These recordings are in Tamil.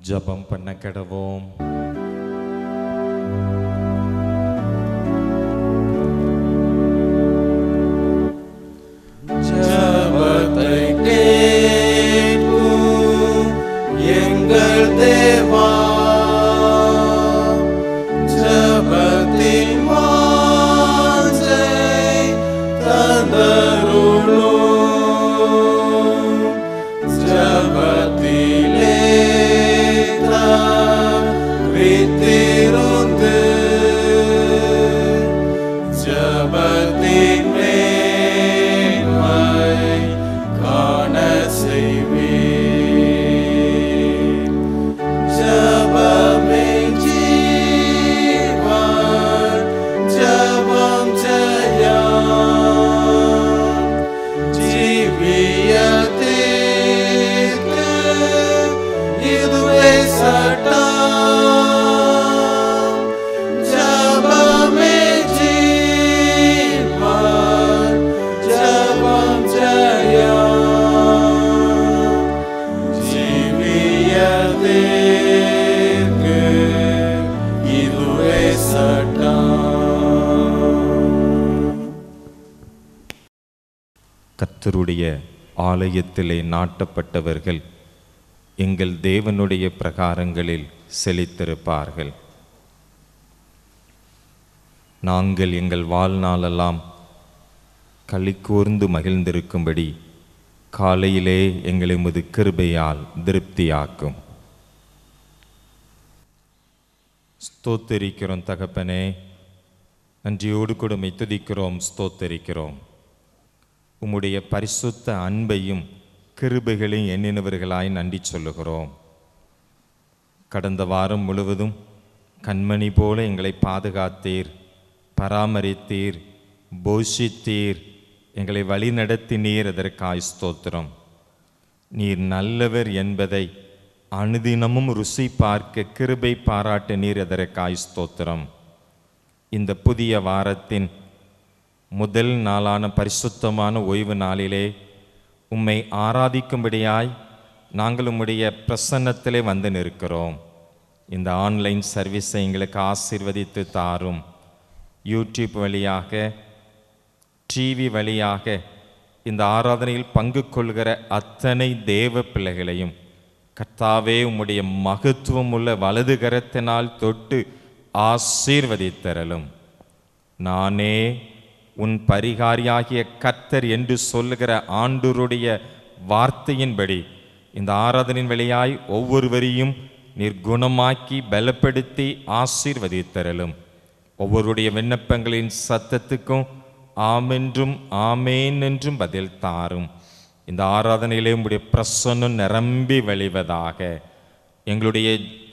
ஜெபம் பண்ண கிடவோம் ஜபத்தை கேட்கும் எங்கள் தேவா ஜபத்தின் வாஞ்சை தந்தருளும் ஜபத்திலே வித்திருந்து ஜபத்தின் மேன்மை காண செய்வீர் ஜபமே ஜீவன் ஜபம் ஜெயம் ஜீவியத்திற்கு இதுவே சட்டம் ஜபமே ஜீவன் ஜபம் ஜெயம் ஜீவியத்திற்கு இதுவே சட்டம் கர்த்தருடைய ஆலயத்திலே நாட்டப்பட்டவர்கள் எங்கள் தேவனுடைய பிரகாரங்களில் செழித்திருப்பார்கள் நாங்கள் எங்கள் வாழ்நாளெல்லாம் களி கூர்ந்து மகிழ்ந்திருக்கும்படி காலையிலே எங்களை முது கிருபையால் திருப்தியாக்கும் ஸ்தோத்தரிக்கிறோம் தகப்பனே நன்றியோடு கொடுமை துதிக்கிறோம் ஸ்தோத்தரிக்கிறோம் உம்முடைய பரிசுத்த அன்பையும் கிருபைகளையும் எண்ணினவர்களாய் நன்றி சொல்லுகிறோம் கடந்த வாரம் முழுவதும் கண்மணி போல எங்களை பாதுகாத்தீர் பராமரித்தீர் போஷித்தீர் எங்களை வழிநடத்தினீர் அதற்காய் ஸ்தோத்திரம் நீர் நல்லவர் என்பதை அனுதினமும் ருசி பார்க்க கிருபை பாராட்ட நீர் அதற்காய் ஸ்தோத்திரம் இந்த புதிய வாரத்தின் முதல் நாளான பரிசுத்தமான ஓய்வு நாளிலே உம்மை ஆராதிக்கும்படியாய் நாங்கள் உம்முடைய பிரசன்னத்திலே வந்து நிற்கிறோம் இந்த ஆன்லைன் சர்வீஸை எங்களுக்கு ஆசீர்வதித்து தாரும் யூடியூப் வழியாக டிவி வழியாக இந்த ஆராதனையில் பங்கு கொள்கிற அத்தனை தேவ பிள்ளைகளையும் கர்த்தாவே உம்முடைய மகத்துவம் உள்ள வலது கரத்தினால் தொட்டு ஆசீர்வதித்தரலும் நானே உன் பரிகாரியாகிய கர்த்தர் என்று சொல்லுகிற ஆண்டூருடைய வார்த்தையின்படி இந்த ஆராதனின் வழியாய் ஒவ்வொருவரையும் நிர்குணமாக்கி பலப்படுத்தி ஆசீர்வதித்தரலும் ஒவ்வொருடைய விண்ணப்பங்களின் சத்தத்துக்கும் ஆமென்றும் ஆமேன் என்றும் பதில் தாரும் இந்த ஆராதனையிலே உம்முடைய பிரசன்னம் நிரம்பி வழிவதாக எங்களுடைய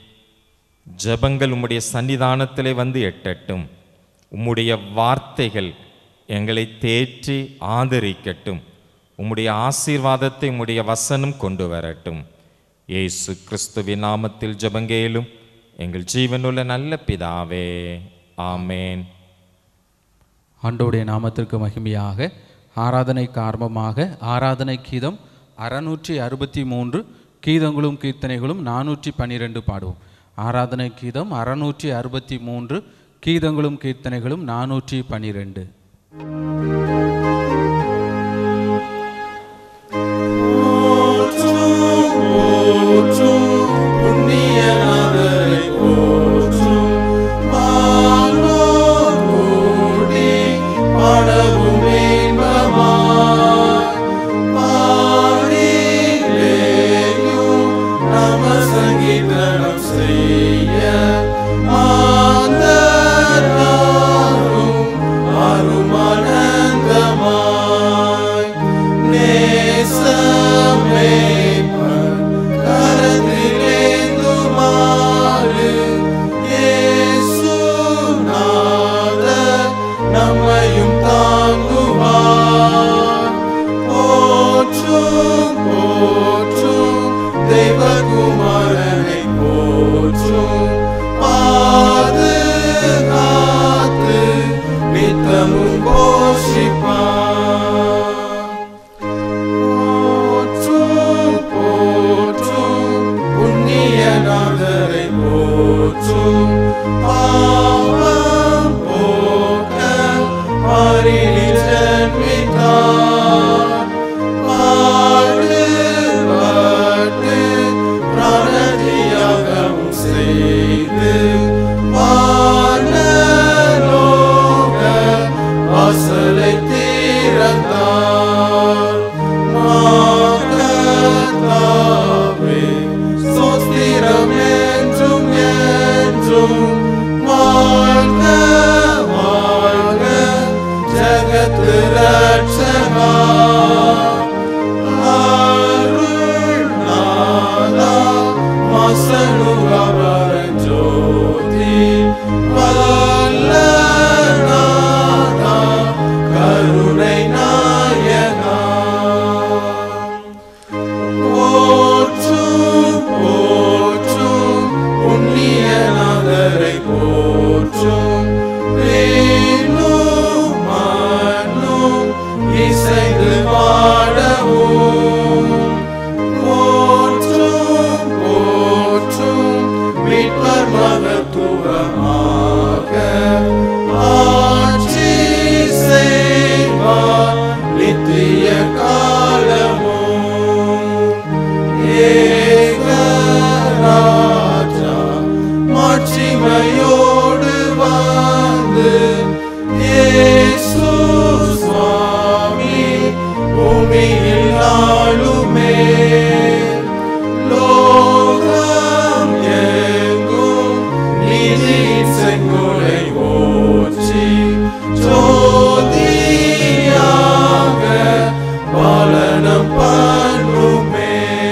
ஜெபங்கள் உம்முடைய சன்னிதானத்திலே வந்து எட்டட்டும் உம்முடைய வார்த்தைகள் எங்களை தேற்றி ஆதரிக்கட்டும் உம்முடைய ஆசீர்வாதத்தை உம்முடைய வசனம் கொண்டு வரட்டும் இயேசு கிறிஸ்துவின் நாமத்தில் ஜெபங்கேலும் எங்கள் ஜீவனுள்ள நல்ல பிதாவே ஆமேன் ஆண்டோடைய நாமத்திற்கு மகிமையாக ஆராதனைக்கு ஆரம்பமாக ஆராதனை கீதம் அறநூற்றி அறுபத்தி மூன்று கீதங்களும் கீர்த்தனைகளும் நானூற்றி பன்னிரெண்டு பாடுவோம் ஆராதனை கீதம் அறநூற்றி அறுபத்தி மூன்று கீதங்களும் கீர்த்தனைகளும் நானூற்றி பன்னிரெண்டு போற்றும் புண்ணியநாதரை போற்றும் வானோர் கூடி பாடவும் இன்பமாய் பாடிலேயும் நம சங்கீதனம் செய்ய மாந்தராரும் அருமனந்த போற்றும் பாவம் போக்க மாறினில் ஜன்மித்தார் பாடுபட்டு பிராணதியாகம் செய்து வானலோக வாசலை திறந்தார் மாகத்தாவே சோஸ்திரம் என்றும் என்றும் வாழ்க வாழ்க ஜகத்து ரட்சகா அருள்நாதா மசனுகவர ஜோதி வல்லநாதா கருணை நாயகா போற்றும் போற்றும் புண்ணியநாதரை போற்றும் வேணும் மண்ணும் இசைந்து பாடவும் போற்றும் போற்றும் மீட்பர் மகத்துவமாக ஆட்சி செய்வார் நித்திய காலமும் ஏகராஜா மாட்சிமையோடு வந்து இயேசு சுவாமி பூமியில் நாளுமே லோகம் எங்கும் நீதி செங்கோலை ஓச்சி ஜோதியாக பாலனம் பண்ணுமே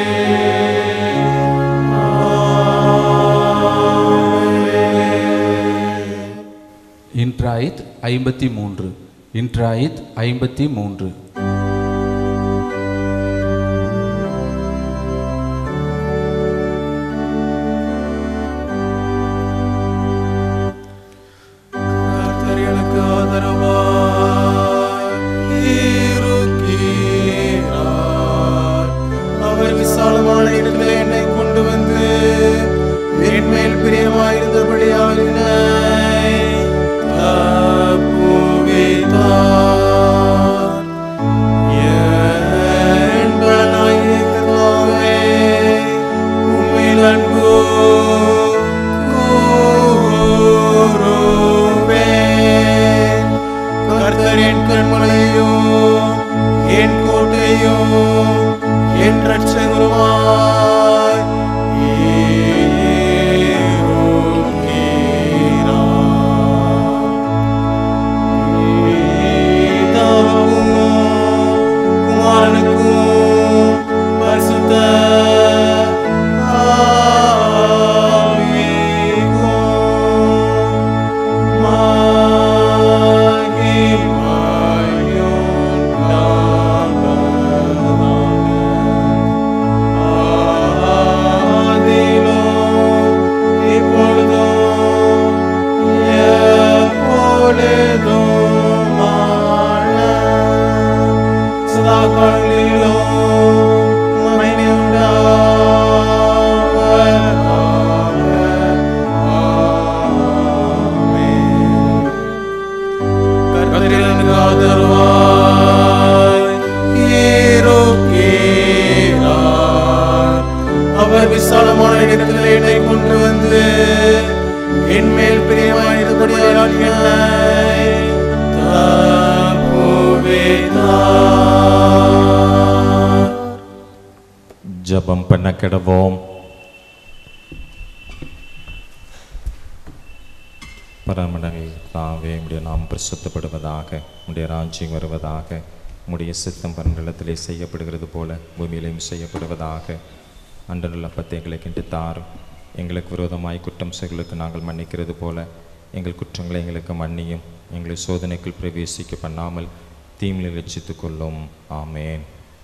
ஆமென். இன்ட்ராயித் ஐம்பத்தி மூன்று இன்ட்ராயித் ஐம்பத்தி மூன்று கர்த்தர் எனக்கு ஆதரவாய் இருக்கிறார். அவர் விசாலமான இடத்திலே என்னை கொண்டு வந்து என் மேல் பிரியமாயிருந்தபடியால் என்னை தப்புவித்தார். என் பலனாகிய கர்த்தாவே, உம்மில் அன்பு கூறுவேன். கர்த்தர் என் கண்மலையும் என் கோட்டையும் என் ரட்சகருமாய் இருக்கிறார். பிதாவுக்கும் குமாரனுக்கும் பரிசுத்த ஆவிக்கும் ஆமென் கர்த்தரின் ஆதரவாய் இருக்கிறார். அவர் விசாலமான இடத்தில் என்னை கொண்டு வந்து என் மேல் பிரியமாயிருந்தபடியால் என்னை தப்புவித்தார். ஜெபம் பண்ண கிடவோம் பரமடங்கள் தாவே உடைய நாம் பிரசுத்தப்படுவதாக உடைய ராஜ்யம் வருவதாக உடைய சித்தம் பரநிலத்திலே செய்யப்படுகிறது போல பூமியிலையும் செய்யப்படுவதாக அன்றனுள்ள பத்தைகளை கிண்டு தாரும் எங்களுக்கு விரோதமாய் குற்றம் செய்களுக்கு நாங்கள் மன்னிக்கிறது போல எங்கள் குற்றங்களை எங்களுக்கு மன்னியும் எங்களை சோதனைக்குள் பிரவேசிக்க பண்ணாமல் தீமில் ரட்சித்துக் கொள்ளும் ஆமேன்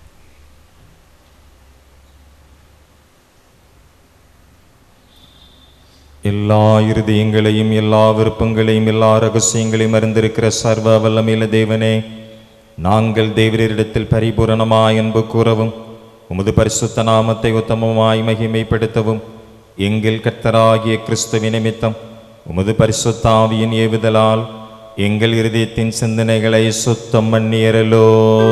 எல்லா இருதயங்களையும் எல்லா விருப்பங்களையும் எல்லா ரகசியங்களையும் அறிந்திருக்கிற சர்வ வல்லமையில தேவனே நாங்கள் தேவரிடத்தில் பரிபூரணமாய் அன்பு கூறவும் உமது பரிசுத்த நாமத்தை உத்தமமாய் மகிமைப்படுத்தவும் எங்கள் கர்த்தராகிய கிறிஸ்துவ நிமித்தம் உமது பரிசுத்தாவியின் ஏவுதலால் எங்கள் இருதயத்தின் சிந்தனைகளை சுத்தம் பண்ணியறலோ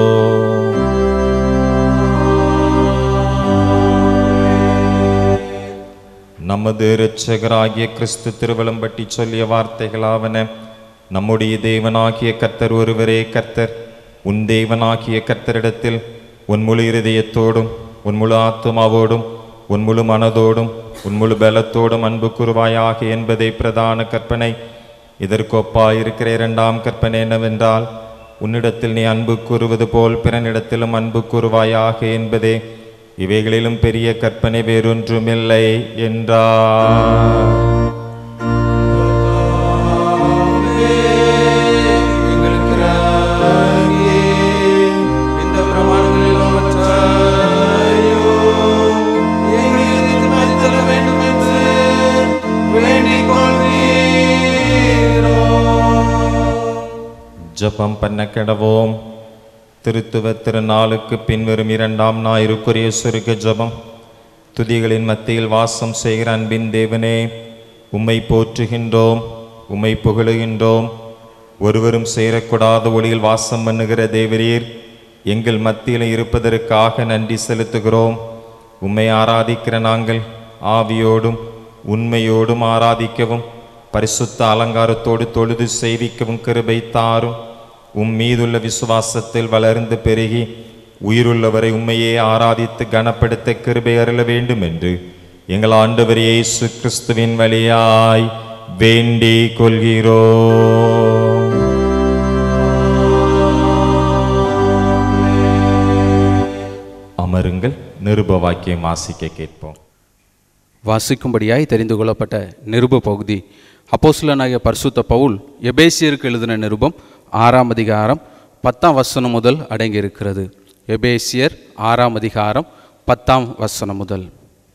நமது இரட்சகராகிய கிறிஸ்து திருவலம்பட்டி சொல்லிய வார்த்தைகளாவன நம்முடைய தேவனாகிய கர்த்தர் ஒருவரே கர்த்தர் உன் தேவனாகிய கர்த்தரிடத்தில் உன் முழு இருதயத்தோடும் உன் முழு ஆத்துமாவோடும் உன் முழு மனதோடும் உன் முழு பலத்தோடும் அன்பு கூறுவாயாக என்பதே பிரதான கற்பனை இதற்கு ஒப்பாயிருக்கிற இரண்டாம் கற்பனை என்னவென்றால் உன்னிடத்தில் நீ அன்பு கூறுவது போல் பிறனிடத்திலும் அன்பு கூறுவாயாக என்பதே இவைகளிலும் பெரிய கற்பனை வேறொன்றுமில்லை என்றார் எங்களுக்கு இறங்கி இந்த பிரமாணங்களில் ஒவ்வொன்றையும் எங்கள் இதயத்தில் மதித்தள்ள வேண்டும் என்று வேண்டிக் கொள்கிறோம். ஜெபம் பண்ண கிடவோம் திருத்துவ திருநாளுக்கு பின்வரும் இரண்டாம் ஞாயிறுக்குரிய சுருக்க ஜெபம் துதிகளின் மத்தியில் வாசம் செய்கிற அன்பின் தேவனே உம்மை போற்றுகின்றோம் உம்மை புகழுகின்றோம் ஒருவரும் சேரக்கூடாத ஒளியில் வாசம் பண்ணுகிற தேவரீர் எங்கள் மத்தியில் இருப்பதற்காக நன்றி செலுத்துகிறோம் உம்மை ஆராதிக்கிற நாங்கள் ஆவியோடும் உண்மையோடும் ஆராதிக்கவும் பரிசுத்த அலங்காரத்தோடு தொழுது செய்விக்கவும் கிருபை தாரும் உம் மீதுள்ள விசுவாசத்தில் வளர்ந்து பெருகி உயிருள்ளவரை உண்மையே ஆராதித்து கனப்படுத்த கிருபை அருள வேண்டும் என்று எங்கள் ஆண்டவர் இயேசு கிறிஸ்துவின் வழியாய் வேண்டிக் கொள்கிறோம் அமருங்கள் நிருப வாக்கியம் வாசிக்க கேட்போம் வாசிக்கும்படியாய் தெரிந்து கொள்ளப்பட்ட நிருப பகுதி அப்போஸ்தலனாகிய பரிசுத்த பவுல் எபேசியருக்கு எழுதின நிருபம் ஆறாம் அதிகாரம் பத்தாம் வசனம் முதல் அடங்கியிருக்கிறது எபேசியர் ஆறாம் அதிகாரம் பத்தாம் வசனம் முதல்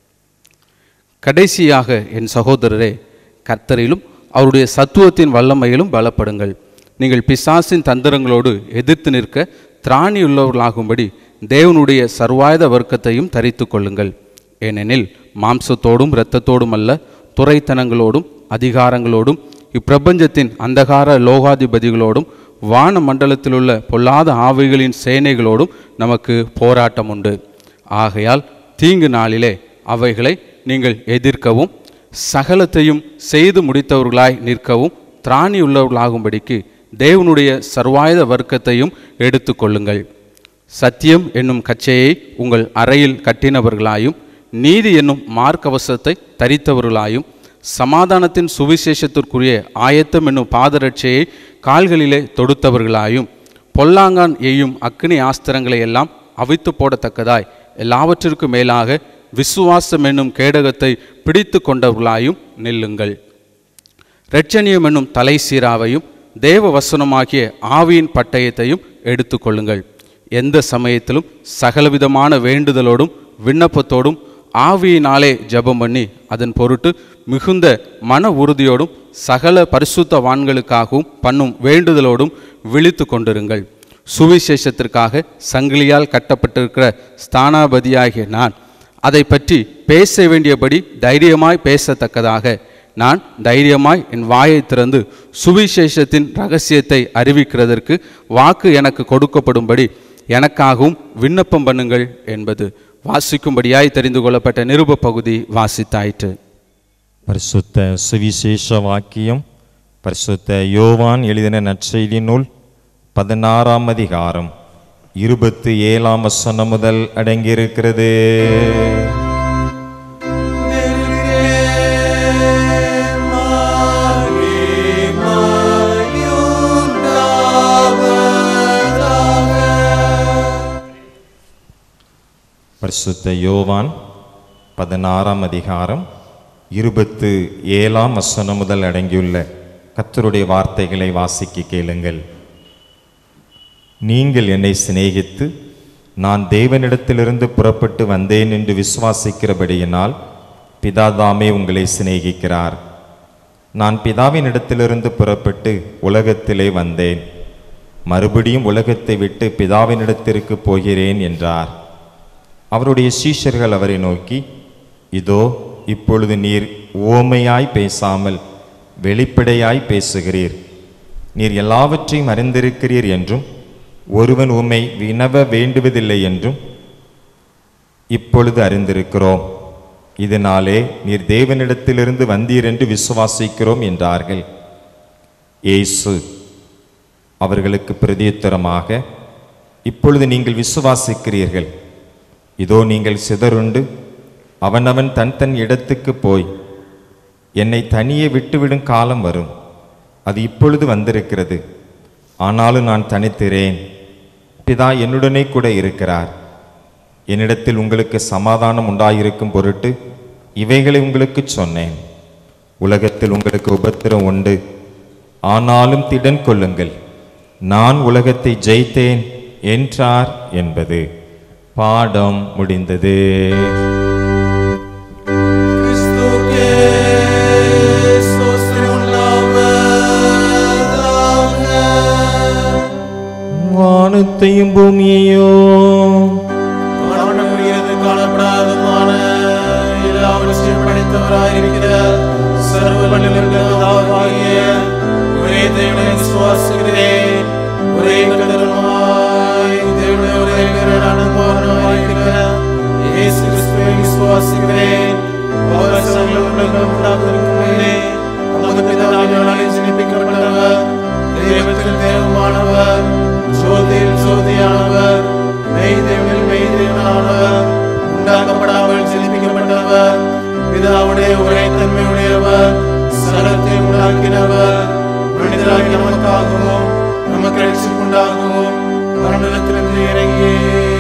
கடைசியாக என் சகோதரரே கர்த்தரிலும் அவருடைய சத்துவத்தின் வல்லமையிலும் பலப்படுங்கள் நீங்கள் பிசாசின் தந்திரங்களோடு எதிர்த்து நிற்க திராணியுள்ளவர்களாகும்படி தேவனுடைய சர்வாயுத வர்க்கத்தையும் தரித்து கொள்ளுங்கள் ஏனெனில் மாம்சத்தோடும் இரத்தத்தோடும் அல்ல துறைத்தனங்களோடும் அதிகாரங்களோடும் இப்பிரபஞ்சத்தின் அந்தகார லோகாதிபதிகளோடும் வான மண்டலத்திலுள்ள பொல்லாத ஆவிகளின் சேனைகளோடும் நமக்கு போராட்டம் உண்டு ஆகையால் தீங்கு நாளிலே அவைகளை நீங்கள் எதிர்க்கவும் சகலத்தையும் செய்து முடித்தவர்களாய் நிற்கவும் திராணியுள்ளவர்களாகும்படிக்கு தேவனுடைய சர்வாயுத வர்க்கத்தையும் எடுத்துக்கொள்ளுங்கள் சத்தியம் என்னும் கச்சையை உங்கள் அறையில் கட்டினவர்களாயும் நீதி என்னும் மார்க்கவசத்தை தரித்தவர்களாயும் சமாதானத்தின் சுவிசேஷத்திற்குரிய ஆயத்தம் என்னும் பாதரட்சையை கால்களிலே தொடுத்தவர்களாயும் பொல்லாங்கான் எய்யும் அக்கினி ஆஸ்திரங்களை எல்லாம் அவித்து போடத்தக்கதாய் எல்லாவற்றிற்கும் மேலாக விசுவாசம் என்னும் கேடகத்தை பிடித்து கொண்டவர்களாயும் நில்லுங்கள் இரட்சணியம் என்னும் தலை சீராவையும் தேவ வசனமாகிய ஆவியின் பட்டயத்தையும் எடுத்துக்கொள்ளுங்கள் எந்த சமயத்திலும் சகலவிதமான வேண்டுதலோடும் விண்ணப்பத்தோடும் ஆவியினாலே ஜெபம் பண்ணி அதன் பொருட்டு மிகுந்த மன உறுதியோடும் சகல பரிசுத்தவான்களுக்காகவும் பண்ணும் வேண்டுதலோடும் விழித்து கொண்டிருங்கள் சுவிசேஷத்திற்காக சங்கிலியால் கட்டப்பட்டிருக்கிற ஸ்தானாபதியாகிய நான் அதை பற்றி பேச வேண்டியபடி தைரியமாய் பேசத்தக்கதாக நான் தைரியமாய் என் வாயை திறந்து சுவிசேஷத்தின் ரகசியத்தை அறிவிக்கிறதற்கு வாக்கு எனக்கு கொடுக்கப்படும்படி எனக்காகவும் விண்ணப்பம் பண்ணுங்கள் என்பது வாசிக்கும்படியாய் தெரிந்து கொள்ளப்பட்ட நிருப பகுதி வாசித்தாயிற்று பரிசுத்த சுவிசேஷ வாக்கியம் பரிசுத்த யோவான் எழுதின நற்செய்தி நூல் பதினாறாம் அதிகாரம் இருபத்தி ஏழாம் வசனம் முதல் அடங்கியிருக்கிறது பரிசுத்த யோவான் பதினாறாம் அதிகாரம் இருபத்து ஏழாம் வசனம் முதல் அடங்கியுள்ள கர்த்தருடைய வார்த்தைகளை வாசிக்க கேளுங்கள் நீங்கள் என்னை சிநேகித்து நான் தேவனிடத்திலிருந்து புறப்பட்டு வந்தேன் என்று விசுவாசிக்கிறபடியினால் பிதாதாமே உங்களை சிநேகிக்கிறார் நான் பிதாவினிடத்திலிருந்து புறப்பட்டு உலகத்திலே வந்தேன் மறுபடியும் உலகத்தை விட்டு பிதாவினிடத்திற்கு போகிறேன் என்றார் அவருடைய சீஷர்கள் அவரை நோக்கி இதோ இப்பொழுது நீர் ஓமையாய் பேசாமல் வெளிப்படையாய் பேசுகிறீர் நீர் எல்லாவற்றையும் அறிந்திருக்கிறீர் என்றும் ஒருவன் உம்மை வினவ வேண்டுவதில்லை என்றும் இப்பொழுது அறிந்திருக்கிறோம் இதனாலே நீர் தேவனிடத்திலிருந்து வந்தீர் என்று விசுவாசிக்கிறோம் என்றார்கள் இயேசு அவர்களுக்கு பிரதியுத்தரமாக இப்பொழுது நீங்கள் விசுவாசிக்கிறீர்கள் இதோ நீங்கள் சிதறுண்டு அவனவன் தன் தன் இடத்துக்கு போய் என்னை தனியே விட்டுவிடும் காலம் வரும் அது இப்பொழுது வந்திருக்கிறது ஆனாலும் நான் தனித்திரேன் பிதா என்னுடனே கூட இருக்கிறார் என்னிடத்தில் உங்களுக்கு சமாதானம் உண்டாயிருக்கும் பொருட்டு இவைகளை உங்களுக்கு சொன்னேன் உலகத்தில் உங்களுக்கு உபத்திரம் உண்டு ஆனாலும் திடன் கொள்ளுங்கள் நான் உலகத்தை ஜெயித்தேன் என்றார் என்பது பாடம் முடிந்தது கிறிஸ்துவுக்கே ஸ்தோத்திரம் உண்டாவதாக. வானத்தையும் பூமியையும் காணக்கூடியது காணப்படாததுமான எல்லாவற்றையும் படைத்தவராயிருக்கிற சர்வ வல்லவராகிய ஒரே தேவனை விசுவாசிக்கிறேன் ஒரே கதருமாய் தேவனுடைய ஒரே பேரான பூரணமாயிருக்கிற இயேசு கிறிஸ்துவை விசுவாசிக்கிறேன் அவர் சகலங்களும் உண்டாவதற்கு முன்னே தமது பிதாவினாலே ஜனிப்பிக்கப்பட்டவர் தெய்வத்தில் தேவமானவர் ஜோதியில் ஜோதியானவர் மெய் தேவனில் மெய் தேவனானவர் உண்டாக்கப்படாமல் ஜெனிப்பிக்கப்பட்டவர் பிதாவுடைய ஒரே தன்மையுடையவர் சகலத்தை உண்டாக்கினவர் மனிதராகி நமக்காகவும் நமக்கு ரட்சிப்புண்டாகவும் பரமண்டலத்திலிருந்து இறங்கி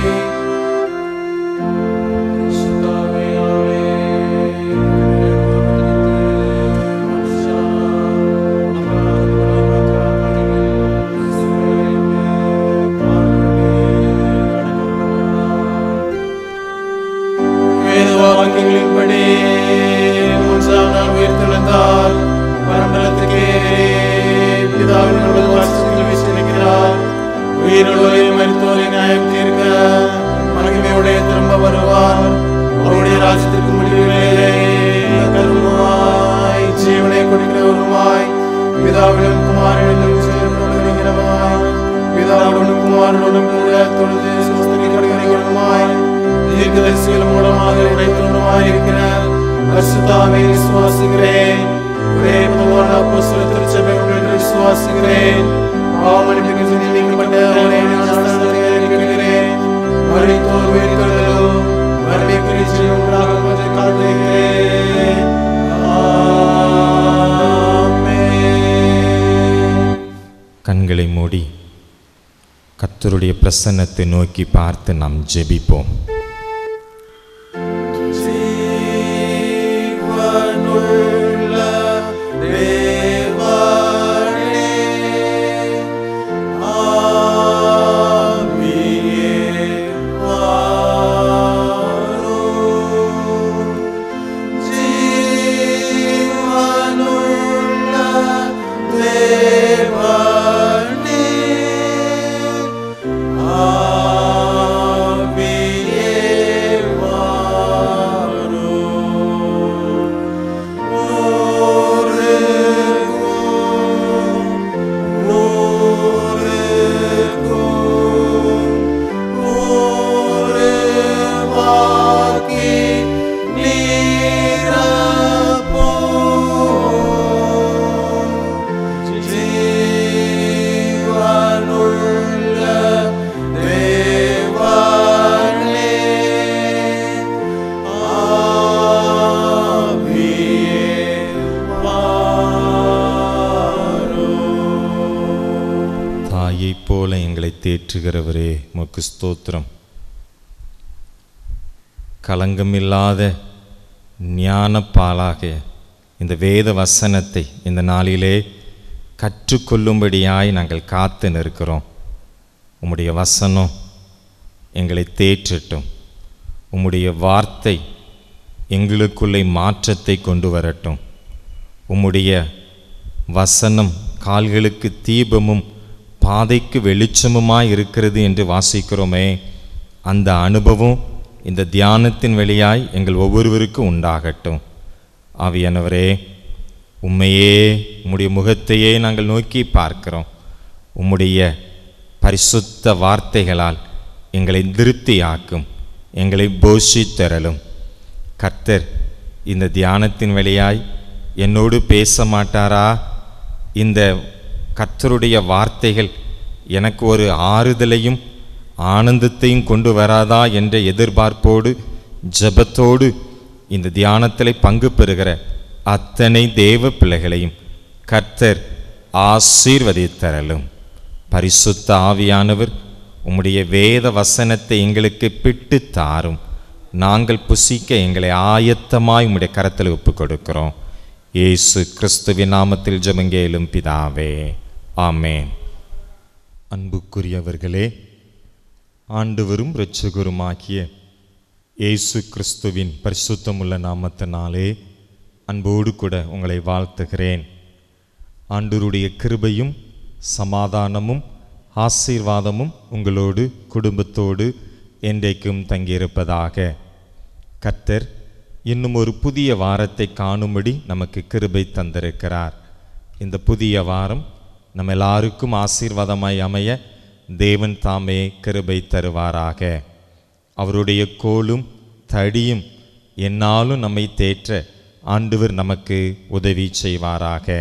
வேத வாக்கியங்களின்படி மூன்றாம் நாள் உயிர்த்தெழுந்தார் பரம்பலத்துக்கு பிதாவின் உடல் வாசத்தில் வீசிருக்கிறார் உயிருள்ளோரை மருத்துவரை நியாயம் தீர்க்க மகிமையுடைய திரும்ப வருவார் அவருடைய ராஜ்யத்திற்கு முடிவிலே கருமாய் ஜீவனை கொடுக்கிறவருமாய் பிதாவிலும் குமாரனிலும் சேர்க்கிறவருமாய் பிதாவுடனும் குமாரனுடன் கூட தொழுது சுஸ்திரிக்கப்படுகிறவருமாய் தீர்க்கதரிசிகள் மூலமாக உடைத்தவருமாய் இருக்கிற பரிசுத்தாவை விசுவாசிக்கிறேன் ஒரே பொதுவான அப்போஸ்தல திருச்சபை உண்டு என்று விசுவாசிக்கிறேன் பாவமன்னிப்புக்கு நீக்கப்பட்ட ஒரே ஞானஸ்நானத்தை அறிவிக்கிறேன் மறைத்தோர் வேண்டுதலும் வரவேற்கிற ஜீவன் உண்டாகும் காத்திருக்கிறேன் ஆமென் கண்களை மூடி கர்த்தருடைய பிரசன்னத்தை நோக்கி பார்த்து நாம் ஜெபிப்போம் ஜீவனுள்ள தேவனே, ஆவியே வாரும். ஜீவனுள்ள தேவனே, ஆவியே வாரும். தாயைப் போல எங்களை தேற்றுகிறவரே உமக்கு ஸ்தோத்திரம் கலங்கமில்லாத ஞானப்பாலாக இந்த வேத வசனத்தை இந்த நாளிலே கற்றுக்கொள்ளும்படியாய் நாங்கள் காத்து நிற்கிறோம் உம்முடைய வசனம் எங்களை தேற்றட்டும் உம்முடைய வார்த்தை எங்களுக்குள்ளே மாற்றத்தை கொண்டு வரட்டும் உம்முடைய வசனம் கால்களுக்கு தீபமும் பாதைக்கு வெளிச்சமுமாய் இருக்கிறது என்று வாசிக்கிறோமே அந்த அனுபவம் இந்த தியானத்தின் வழியாய் எங்கள் ஒவ்வொருவருக்கும் உண்டாகட்டும் ஆவியானவரே உம்மையே உம்முடைய முகத்தையே நாங்கள் நோக்கி பார்க்கிறோம் உம்முடைய பரிசுத்த வார்த்தைகளால் எங்களை திருப்தியாக்கும் எங்களை போஷித்தரலும் கர்த்தர் இந்த தியானத்தின் வழியாய் என்னோடு பேச மாட்டாரா இந்த கர்த்தருடைய வார்த்தைகள் எனக்கு ஒரு ஆறுதலையும் ஆனந்தத்தையும் கொண்டு வராதா என்ற எதிர்பார்ப்போடு ஜெபத்தோடு இந்த தியானத்தில் பங்கு பெறுகிற அத்தனை தேவ பிள்ளைகளையும் கர்த்தர் ஆசீர்வதித்தரலும் பரிசுத்த ஆவியானவர் உம்முடைய வேத வசனத்தை எங்களுக்கு பிட்டு தாரும் நாங்கள் புசிக்க எங்களை ஆயத்தமாய் உம்முடைய கரத்தில் ஒப்புக் கொடுக்கிறோம் இயேசு கிறிஸ்துவின் நாமத்தில் ஜெபங்கேலும் பிதாவே ஆமென் அன்புக்குரியவர்களே ஆண்டவரும் இரட்சகருமாகிய இயேசு கிறிஸ்துவின் பரிசுத்தமுள்ள நாமத்தினாலே அன்போடு கூட உங்களை வாழ்த்துகிறேன் ஆண்டவருடைய கிருபையும் சமாதானமும் ஆசீர்வாதமும் உங்களோடு குடும்பத்தோடு என்றைக்கும் தங்கியிருப்பதாக கர்த்தர் இன்னும் ஒரு புதிய வாரத்தை காணும்படி நமக்கு கிருபை தந்திருக்கிறார் இந்த புதிய வாரம் நம்ம எல்லாருக்கும் ஆசீர்வாதமாய் அமைய தேவன் தாமே கிருபை தருவாராக அவருடைய கோலும் தடியும் என்னாலும் நம்மை தேற்ற ஆண்டவர் நமக்கு உதவி செய்வாராக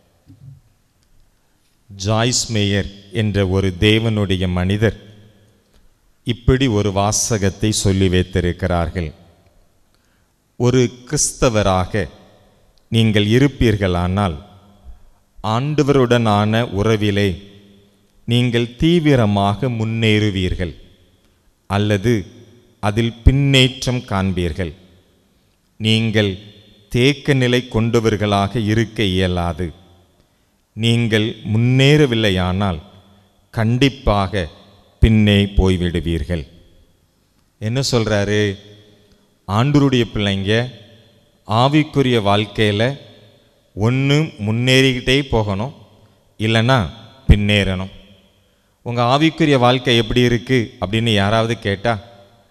ஜாய்ஸ் மேயர் என்ற ஒரு தேவனுடைய மனிதர் இப்படி ஒரு வாசகத்தை சொல்லி வைத்திருக்கிறார்கள் ஒரு கிறிஸ்தவராக நீங்கள் இருப்பீர்களானால் ஆண்டவருடனான உறவிலே நீங்கள் தீவிரமாக முன்னேறுவீர்கள் அல்லது அதில் பின்னேற்றம் காண்பீர்கள் நீங்கள் தேக்க நிலை கொண்டவர்களாக இருக்க இயலாது நீங்கள் முன்னேறவில்லையானால் கண்டிப்பாக பின்னே போய்விடுவீர்கள் என்ன சொல்றாரு ஆண்டவருடைய பிள்ளைங்க ஆவிக்குரிய வாழ்க்கையில் ஒன்று முன்னேறிக்கிட்டே போகணும் இல்லைன்னா பின்னேறணும் உங்கள் ஆவிக்குரிய வாழ்க்கை எப்படி இருக்குது அப்படின்னு யாராவது கேட்டால்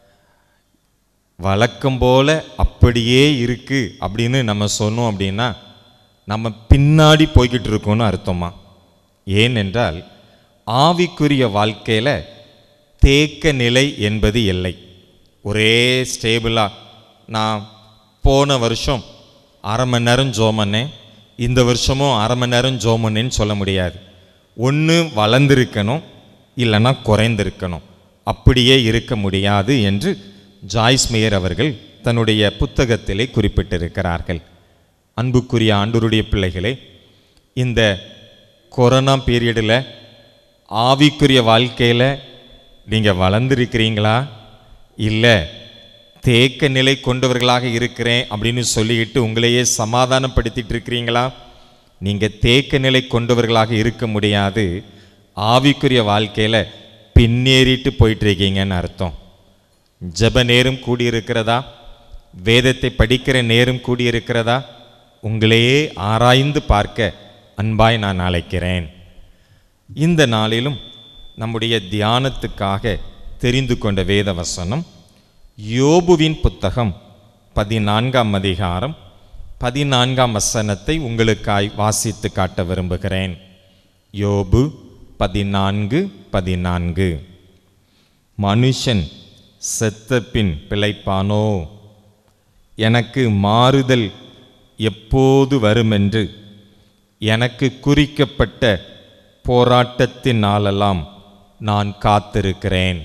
வழக்கம் போல அப்படியே இருக்கு அப்படின்னு நம்ம சொன்னோம் அப்படின்னா நம்ம பின்னாடி போய்கிட்டு இருக்கோம்னு அர்த்தமா ஏனென்றால் ஆவிக்குரிய வாழ்க்கையில் தேக்க நிலை என்பது இல்லை ஒரே ஸ்டேபிளாக நான் போன வருஷம் அரை மணி நேரம் ஜோமன்னேன் இந்த வருஷமும் அரை மணி நேரம் ஜோமன்னேன்னு சொல்ல முடியாது ஒன்று வளர்ந்திருக்கணும் இல்லைன்னா குறைந்திருக்கணும் அப்படியே இருக்க முடியாது என்று ஜாய்ஸ் மேயர் அவர்கள் தன்னுடைய புத்தகத்திலே குறிப்பிட்டிருக்கிறார்கள் அன்புக்குரிய ஆண்டவருடைய பிள்ளைகளே இந்த கொரோனா பீரியடில் ஆவிக்குரிய வாழ்க்கையில் நீங்கள் வளர்ந்துருக்கிறீங்களா இல்லை தேக்க நிலை கொண்டவர்களாக இருக்கிறேன் அப்படின்னு சொல்லிக்கிட்டு உங்களையே சமாதானப்படுத்திட்டு இருக்கிறீங்களா நீங்கள் தேக்க நிலை கொண்டவர்களாக இருக்க முடியாது ஆவிக்குரிய வாழ்க்கையில் பின்னேறிட்டு போயிட்டு இருக்கீங்கன்னு அர்த்தம் ஜெப நேரம் கூடியிருக்கிறதா வேதத்தை படிக்கிற நேரம் கூடியிருக்கிறதா உங்களையே ஆராய்ந்து பார்க்க அன்பாய் நான் அழைக்கிறேன் இந்த நாளிலும் நம்முடைய தியானத்துக்காக தெரிந்து கொண்ட வேத வசனம் யோபுவின் புத்தகம் பதினான்காம் அதிகாரம் பதினான்காம் வசனத்தை உங்களுக்காய் வாசித்து காட்ட விரும்புகிறேன் யோபு பதினான்கு பதினான்கு மனுஷன் செத்த பின் பிழைப்பானோ எனக்கு மாறுதல் எப்போது வருமென்று எனக்கு குறிக்கப்பட்ட போராட்டத்தின் நாளெல்லாம் நான் காத்திருக்கிறேன்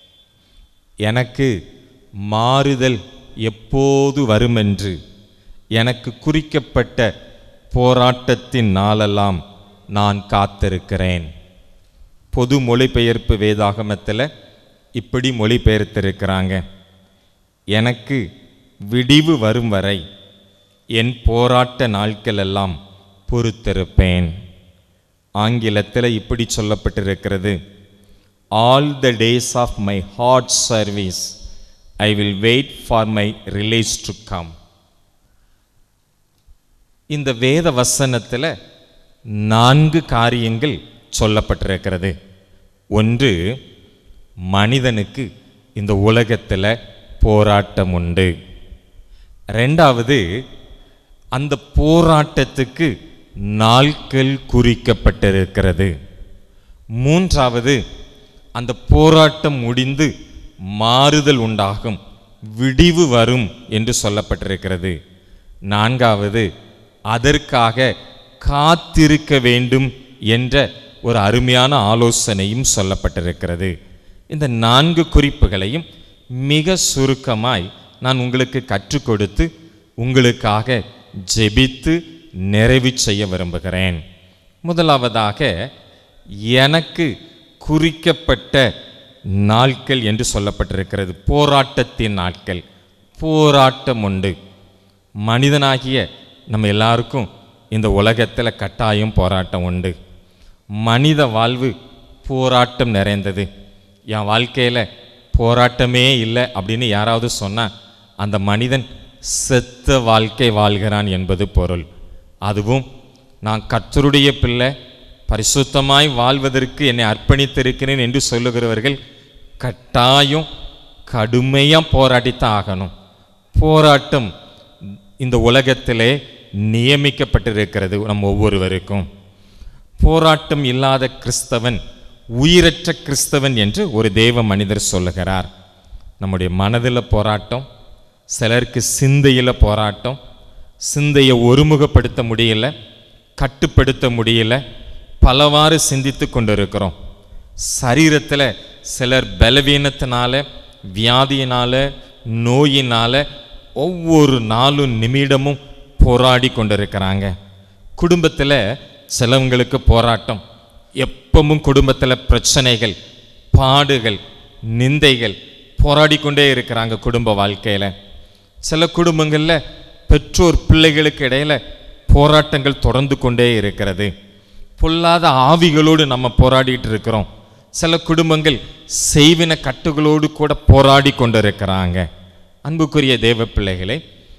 எனக்கு மாறுதல் எப்போது வருமென்று எனக்கு குறிக்கப்பட்ட போராட்டத்தின் நாளெல்லாம் நான் காத்திருக்கிறேன் பொது மொழிபெயர்ப்பு வேதாகமத்தில் இப்படி மொழிபெயர்த்திருக்கிறாங்க எனக்கு விடிவு வரும் வரை என் போராட்ட நாட்களெல்லாம் பொறுத்திருப்பேன் ஆங்கிலத்தில் இப்படி சொல்லப்பட்டிருக்கிறது all the days of my hard service I will wait for my release to come இந்த வேத வசனத்தில் நான்கு காரியங்கள் சொல்லப்பட்டிருக்கிறது ஒன்று மனிதனுக்கு இந்த உலகத்தில் போராட்டம் உண்டு ரெண்டாவது அந்த போராட்டத்துக்கு நாட்கள் குறிக்கப்பட்டிருக்கிறது மூன்றாவது அந்த போராட்டம் முடிந்து மாறுதல் உண்டாகும் விடிவு வரும் என்று சொல்லப்பட்டிருக்கிறது நான்காவது அதற்காக காத்திருக்க வேண்டும் என்ற ஒரு அருமையான ஆலோசனையும் சொல்லப்பட்டிருக்கிறது இந்த நான்கு குறிப்புகளையும் மிக சுருக்கமாய் நான் உங்களுக்கு கற்றுக் கொடுத்து உங்களுக்காக ஜெபித்து நிறைவு செய்ய விரும்புகிறேன் முதலாவதாக எனக்கு குறிக்கப்பட்ட நாட்கள் என்று சொல்லப்பட்டிருக்கிறது போராட்டத்தின் நாட்கள் போராட்டம் உண்டு மனிதனாகிய நம்ம எல்லாருக்கும் இந்த உலகத்தில் கட்டாயம் போராட்டம் உண்டு மனித வாழ்வு போராட்டம் நிறைந்தது என் வாழ்க்கையில் போராட்டமே இல்லை அப்படின்னு யாராவது சொன்னால் அந்த மனிதன் செத்த வாழ்க்கை வாழ்கிறான் என்பது பொருள் அதுவும் நான் கர்த்தருடைய பிள்ளை பரிசுத்தமாய் வாழ்வதற்கு என்னை அர்ப்பணித்திருக்கிறேன் என்று சொல்லுகிறவர்கள் கட்டாயம் கடுமையாக போராடித்தான் ஆகணும் போராட்டம் இந்த உலகத்திலே நியமிக்கப்பட்டிருக்கிறது நம் ஒவ்வொருவருக்கும் போராட்டம் இல்லாத கிறிஸ்தவன் உயிரற்ற கிறிஸ்தவன் என்று ஒரு தேவ மனிதர் சொல்லுகிறார் நம்முடைய மனதில் போராட்டம் சிலருக்கு சிந்தையில் போராட்டம் சிந்தையை ஒருமுகப்படுத்த முடியல கட்டுப்படுத்த முடியல பலவாறு சிந்தித்து கொண்டிருக்கிறோம் சரீரத்தில் சிலர் பலவீனத்தினால வியாதியினால நோயினால ஒவ்வொரு நாளும் நிமிடமும் போராடி கொண்டிருக்கிறாங்க குடும்பத்தில் சிலவங்களுக்கு போராட்டம் எப்பவும் குடும்பத்தில் பிரச்சனைகள் பாடுகள் நிந்தைகள் போராடி கொண்டே இருக்கிறாங்க குடும்ப வாழ்க்கையில் சில குடும்பங்களில் பெற்றோர் பிள்ளைகளுக்கு இடையில போராட்டங்கள் தொடர்ந்து கொண்டே இருக்கிறது பொல்லாத ஆவிகளோடு நம்ம போராடிட்டு இருக்கிறோம் சில குடும்பங்கள் செய்வின கட்டுகளோடு கூட போராடி கொண்டிருக்கிறாங்க அன்புக்குரிய தேவ பிள்ளைகளே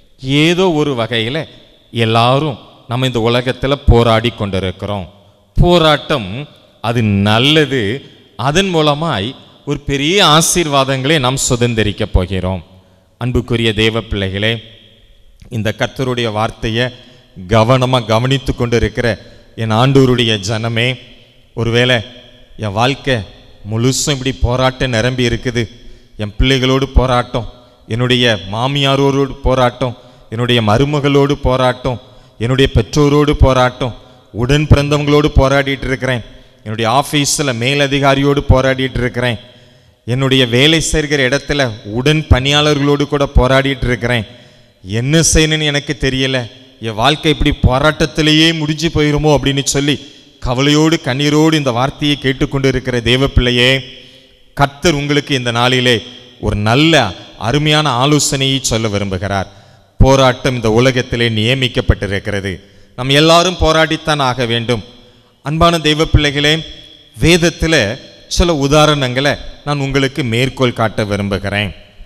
ஏதோ ஒரு வகையில் எல்லாரும் நம்ம இந்த உலகத்தில் போராடி கொண்டிருக்கிறோம் போராட்டம் அது நல்லது அதன் மூலமாய் ஒரு பெரிய ஆசீர்வாதங்களை நாம் சுதந்திரிக்க போகிறோம் அன்புக்குரிய தேவ பிள்ளைகளே இந்த கர்த்தருடைய வார்த்தையை கவனமாக கவனித்து கொண்டு இருக்கிற என் ஆண்டூருடைய ஜனமே ஒருவேளை என் வாழ்க்கை முழுசும் இப்படி போராட்டம் நிரம்பி இருக்குது என் பிள்ளைகளோடு போராட்டம் என்னுடைய மாமியாரோடு போராட்டம் என்னுடைய மருமகளோடு போராட்டம் என்னுடைய பெற்றோரோடு போராட்டம் உடன் பிறந்தவங்களோடு போராடிட்டு இருக்கிறேன் என்னுடைய ஆஃபீஸில் மேலதிகாரியோடு போராடிட்டு இருக்கிறேன் என்னுடைய வேலை செய்கிற இடத்துல உடன் பணியாளர்களோடு கூட போராடிட்டு இருக்கிறேன் என்ன செய்யணும்னு எனக்கு தெரியல என் வாழ்க்கை இப்படி போராட்டத்திலேயே முடிஞ்சு போயிருமோ அப்படின்னு சொல்லி கவலையோடு கண்ணீரோடு இந்த வார்த்தையை கேட்டுக்கொண்டு இருக்கிற தேவ பிள்ளையே கர்த்தர் உங்களுக்கு இந்த நாளிலே ஒரு நல்ல அருமையான ஆலோசனையை சொல்ல விரும்புகிறார் போராட்டம் இந்த உலகத்திலே நியமிக்கப்பட்டிருக்கிறது நாம் எல்லாரும் போராடித்தான் ஆக வேண்டும் அன்பான தெய்வ பிள்ளைகளே வேதத்தில் சில உதாரணங்களை நான் உங்களுக்கு மேற்கோள் காட்ட விரும்புகிறேன்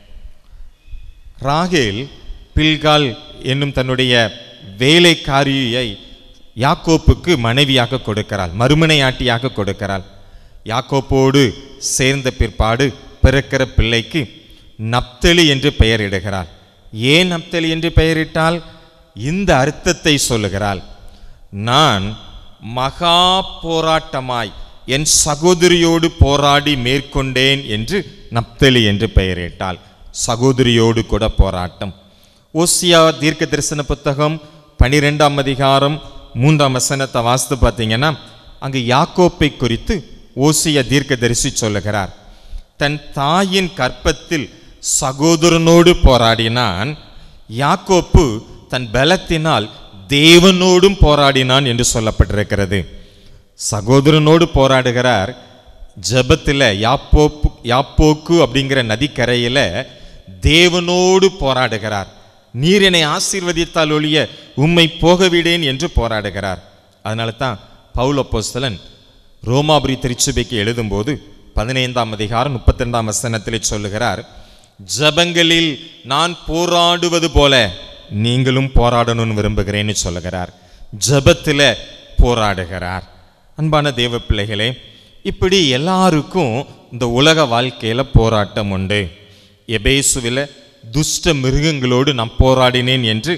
ராகேல் பில்கால் என்னும் தன்னுடைய வேலைக்காரியை யாக்கோப்புக்கு மனைவியாக கொடுக்கிறாள் மறுமனையாட்டியாக கொடுக்கிறாள் யாக்கோப்போடு சேர்ந்த பிற்பாடு பிறக்கிற பிள்ளைக்கு நப்தலி என்று பெயரிடுகிறாள் ஏன் நப்தலி என்று பெயரிட்டால் இந்த அர்த்தத்தை சொல்லுகிறாள் நான் மகா போராட்டமாய் என் சகோதரியோடு போராடி மேற்கொண்டேன் என்று நப்தலி என்று பெயரிட்டாள் சகோதரியோடு கூட போராட்டம் ஓசியா தீர்க்க தரிசன புத்தகம் பனிரெண்டாம் அதிகாரம் மூன்றாம் வசனத்தை வாசித்து பார்த்தீங்கன்னா அங்கு யாக்கோப்பை குறித்து ஓசியா தீர்க்க தரிசி சொல்லுகிறார் தன் தாயின் கற்பத்தில் சகோதரனோடு போராடினான் யாக்கோப்பு தன் பலத்தினால் தேவனோடும் போராடினான் என்று சொல்லப்பட்டிருக்கிறது சகோதரனோடு போராடுகிறார் ஜெபத்தில் யாப்போப்பு யாப்போக்கு அப்படிங்கிற நதிக்கரையில் தேவனோடு போராடுகிறார் நீர் என்னை ஆசீர்வதித்தால் ஒழிய உம்மை போகவிடேன் என்று போராடுகிறார் அதனால தான் பவுல் அப்போஸ்தலன் ரோமாபுரி திருச்சபைக்கு எழுதும்போது பதினைந்தாம் அதிகாரம் முப்பத்தி ரெண்டாம் வசனத்திலே சொல்லுகிறார் ஜபங்களில் நான் போராடுவது போல நீங்களும் போராடணும்னு விரும்புகிறேன்னு சொல்லுகிறார் ஜபத்தில் போராடுகிறார் அன்பான தேவ பிள்ளைகளே இப்படி எல்லாருக்கும் இந்த உலக வாழ்க்கையில் போராட்டம் உண்டு எபேசுவில் துஷ்ட மிருகங்களோடு நான் போராடினேன் என்று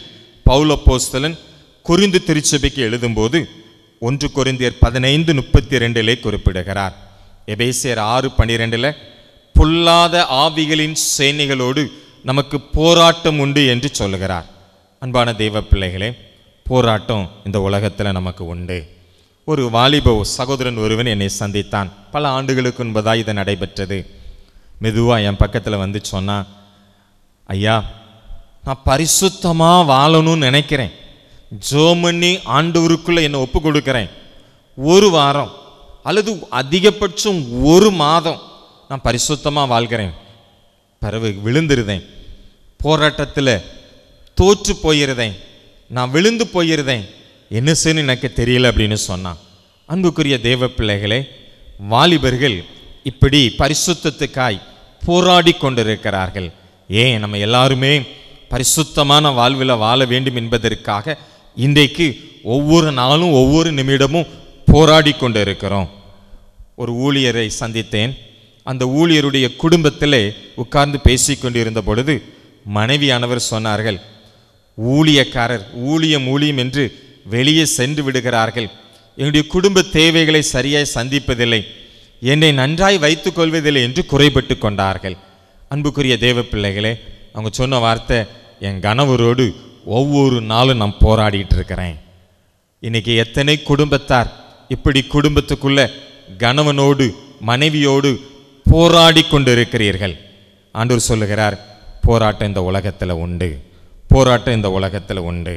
பவுலப்போஸ்தலன் கொரிந்து திருச்சபைக்கு எழுதும்போது ஒன்று கொரிந்தியர் பதினைந்து முப்பத்தி ரெண்டிலே குறிப்பிடுகிறார் எபேசியர் ஆறு பனிரெண்டில் பொல்லாத ஆவிகளின் சேனைகளோடு நமக்கு போராட்டம் உண்டு என்று சொல்லுகிறார் அன்பான தெய்வ பிள்ளைகளே போராட்டம் இந்த உலகத்தில் நமக்கு உண்டு ஒரு வாலிப சகோதரன் ஒருவன் என்னை சந்தித்தான் பல ஆண்டுகளுக்கு முன்பதாக இது நடைபெற்றது மெதுவாக என் பக்கத்தில் வந்து சொன்னான் ஐயா நான் பரிசுத்தமாக வாழணும்னு நினைக்கிறேன் ஜோமண்ணி ஆண்டவருக்குள்ள என்னை ஒப்பு கொடுக்கிறேன் ஒரு வாரம் அல்லது அதிகபட்சம் ஒரு மாதம் நான் பரிசுத்தமாக வாழ்கிறேன் பிறகு விழுந்துருதேன் போராட்டத்தில் தோற்று போயிருதேன் நான் விழுந்து போயிருதேன் என்ன செய்யணும் எனக்கு தெரியல அப்படின்னு சொன்னான் அன்புக்குரிய தேவ பிள்ளைகளே வாலிபர்கள் இப்படி பரிசுத்தத்துக்காய் போராடி கொண்டிருக்கிறார்கள் ஏன் நம்ம எல்லாருமே பரிசுத்தமான வாழ்வில் வாழ வேண்டும் என்பதற்காக இன்றைக்கு ஒவ்வொரு நாளும் ஒவ்வொரு நிமிடமும் போராடி கொண்டிருக்கிறோம் ஒரு ஊழியரை சந்தித்தேன் அந்த ஊழியருடைய குடும்பத்திலே உட்கார்ந்து பேசிக் கொண்டிருந்த பொழுது மனைவியானவர் சொன்னார்கள் ஊழியக்காரர் ஊழியம் ஊழியம் என்று வெளியே சென்று விடுகிறார்கள் என்னுடைய குடும்ப தேவைகளை சரியாய் சந்திப்பதில்லை என்னை நன்றாய் வைத்துக் கொள்வதில்லை என்று குறைபட்டு கொண்டார்கள் அன்புக்குரிய தேவ பிள்ளைகளே அவங்க சொன்ன வார்த்தை என் கணவரோடு ஒவ்வொரு நாளும் நான் போராடிட்டு இருக்கிறேன் இன்னைக்கு எத்தனை குடும்பத்தார் இப்படி குடும்பத்துக்குள்ள கணவனோடு மனைவியோடு போராடி கொண்டிருக்கிறீர்கள் ஆண்டவர் சொல்லுகிறார் போராட்டம் இந்த உலகத்தில் உண்டு போராட்டம் இந்த உலகத்தில் உண்டு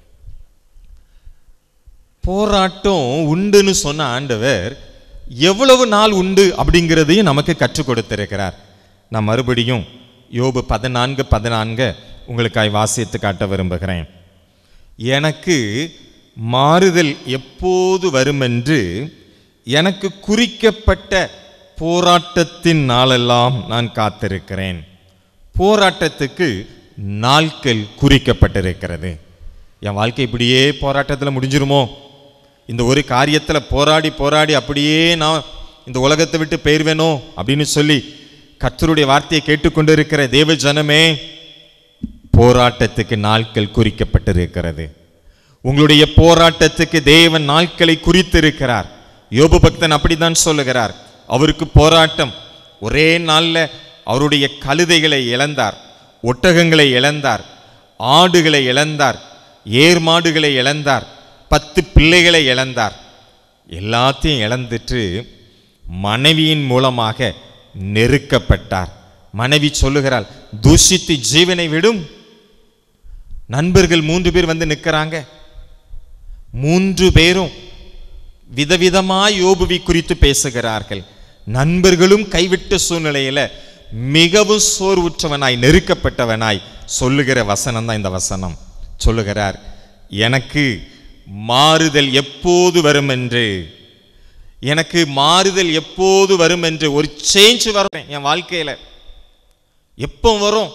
போராட்டம் உண்டுன்னு சொன்ன ஆண்டவர் எவ்வளவு நாள் உண்டு அப்படிங்கிறதையும் நமக்கு கற்றுக் கொடுத்திருக்கிறார் நான் மறுபடியும் யோபு பதினான்கு பதினான்கு உங்களுக்காய் வாசித்து காட்ட விரும்புகிறேன் எனக்கு மாறுதல் எப்போது வருமென்று எனக்கு குறிக்கப்பட்ட போராட்டத்தின் நாளெல்லாம் நான் காத்திருக்கிறேன் போராட்டத்துக்கு நாட்கள் குறிக்கப்பட்டிருக்கிறது என் வாழ்க்கை இப்படியே போராட்டத்தில் முடிஞ்சிருமோ இந்த ஒரு காரியத்தில் போராடி போராடி அப்படியே நான் இந்த உலகத்தை விட்டு போயிருவேனோ அப்படின்னு சொல்லி கர்த்தருடைய வார்த்தையை கேட்டுக்கொண்டிருக்கிற தேவ ஜனமே போராட்டத்துக்கு நாட்கள் குறிக்கப்பட்டிருக்கிறது உங்களுடைய போராட்டத்துக்கு தேவன் நாட்களை குறித்திருக்கிறார் யோபு பக்தன் அப்படித்தான் சொல்லுகிறார் அவருக்கு போராட்டம் ஒரே நாள்ல அவருடைய கழுதைகளை இழந்தார் ஒட்டகங்களை இழந்தார் ஆடுகளை இழந்தார் ஏர் மாடுகளை இழந்தார் பத்து பிள்ளைகளை இழந்தார் எல்லாத்தையும் இழந்துட்டு மனைவியின் மூலமாக நெருக்கப்பட்டார் மனைவி சொல்லுகிறாள் தூஷித்து ஜீவனை விடும் நண்பர்கள் மூன்று பேர் வந்து நிற்கிறாங்க மூன்று பேரும் விதவிதமாய் யோபுவை குறித்து பேசுகிறார்கள் நண்பர்களும் கைவிட்ட சூழ்நிலையில மிகவும் சோர்வுற்றவனாய் நெருக்கப்பட்டவனாய் சொல்லுகிற வசனம் தான் இந்த வசனம் சொல்லுகிறார் எனக்கு மாறுதல் எப்போது வரும் என்று எனக்கு மாறுதல் எப்போது வரும் என்று ஒரு சேஞ்ச் வரும் என் வாழ்க்கையில எப்போ வரும்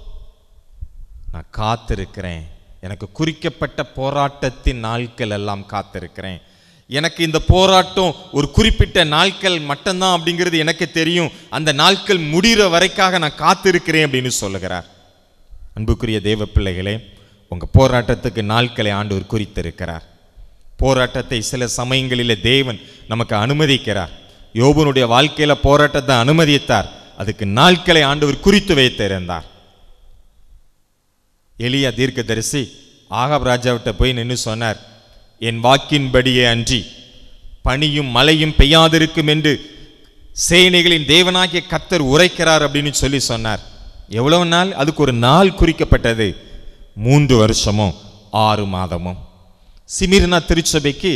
நான் காத்திருக்கிறேன் எனக்கு குறிக்கப்பட்ட போராட்டத்தின் நாட்கள் எல்லாம் காத்திருக்கிறேன் எனக்கு இந்த போராட்டம் ஒரு குறிப்பிட்ட நாட்கள் மட்டும்தான் அப்படிங்கிறது எனக்கு தெரியும் அந்த நாட்கள் முடிகிற வரைக்காக நான் காத்திருக்கிறேன் அப்படின்னு சொல்லுகிறார் அன்புக்குரிய தேவ பிள்ளைகளே உங்க போராட்டத்துக்கு நாட்களை ஆண்டவர் குறித்திருக்கிறார் போராட்டத்தை சில சமயங்களில் தேவன் நமக்கு அனுமதிக்கிறார் யோபனுடைய வாழ்க்கையில போராட்டத்தை அனுமதித்தார் அதுக்கு நாட்களை ஆண்டவர் குறித்து வைத்திருந்தார் எளியா தீர்க்கதரிசி ஆகாப் ராஜாவிட்ட போய் நின்று சொன்னார் என் வாக்கின்படியே அன்றி பனியும் மழையும் பெய்யாதிருக்கும் என்று சேனைகளின் தேவனாகிய கர்த்தர் உரைக்கிறார் அப்படின்னு சொல்லி சொன்னார் எவ்வளவு நாள் அதுக்கு ஒரு நாள் குறிக்கப்பட்டது மூன்று வருஷமும் ஆறு மாதமும் சிமிர்னா திருச்சபைக்கு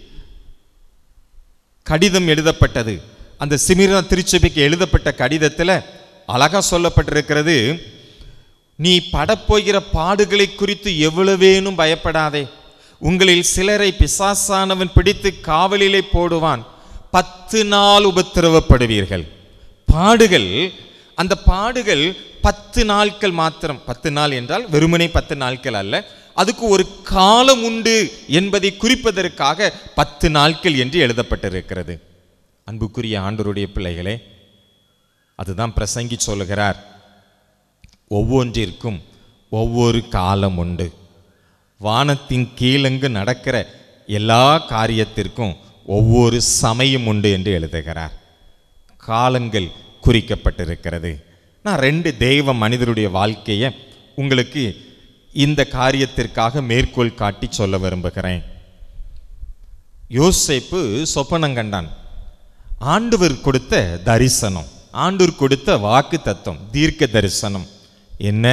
கடிதம் எழுதப்பட்டது அந்த சிமிர்னா திருச்சபைக்கு எழுதப்பட்ட கடிதத்தில் அழகா சொல்லப்பட்டிருக்கிறது நீ படப்போகிற பாடுகளை குறித்து எவ்வளவேனும் பயப்படாதே உங்களில் சிலரை பிசாசானவன் பிடித்து காவலிலே போடுவான் பத்து நாள் உபத்திரவப்படுவீர்கள் பாடுகள் அந்த பாடுகள் பத்து நாட்கள் மாத்திரம் பத்து நாள் என்றால் வெறுமனே பத்து நாட்கள் அல்ல அதுக்கு ஒரு காலம் உண்டு என்பதை குறிப்பதற்காக பத்து நாட்கள் என்று எழுதப்பட்டிருக்கிறது அன்புக்குரிய ஆண்டவருடைய பிள்ளைகளே அதுதான் பிரசங்கி சொல்லுகிறார் ஒவ்வொன்றிற்கும் ஒவ்வொரு காலம் உண்டு வானத்தின் கீழங்கு நடக்கிற எல்லா காரியத்திற்கும் ஒவ்வொரு சமயம் உண்டு என்று எழுதுகிறார் காலங்கள் குறிக்கப்பட்டிருக்கிறது நான் ரெண்டு தெய்வ மனிதருடைய வாழ்க்கையை உங்களுக்கு இந்த காரியத்திற்காக மேற்கோள் காட்டி சொல்ல விரும்புகிறேன் யோசேப்பு சொப்பனம் கண்டான் ஆண்டவர் கொடுத்த தரிசனம் ஆண்டவர் கொடுத்த வாக்கு தத்துவம் தீர்க்க தரிசனம் என்ன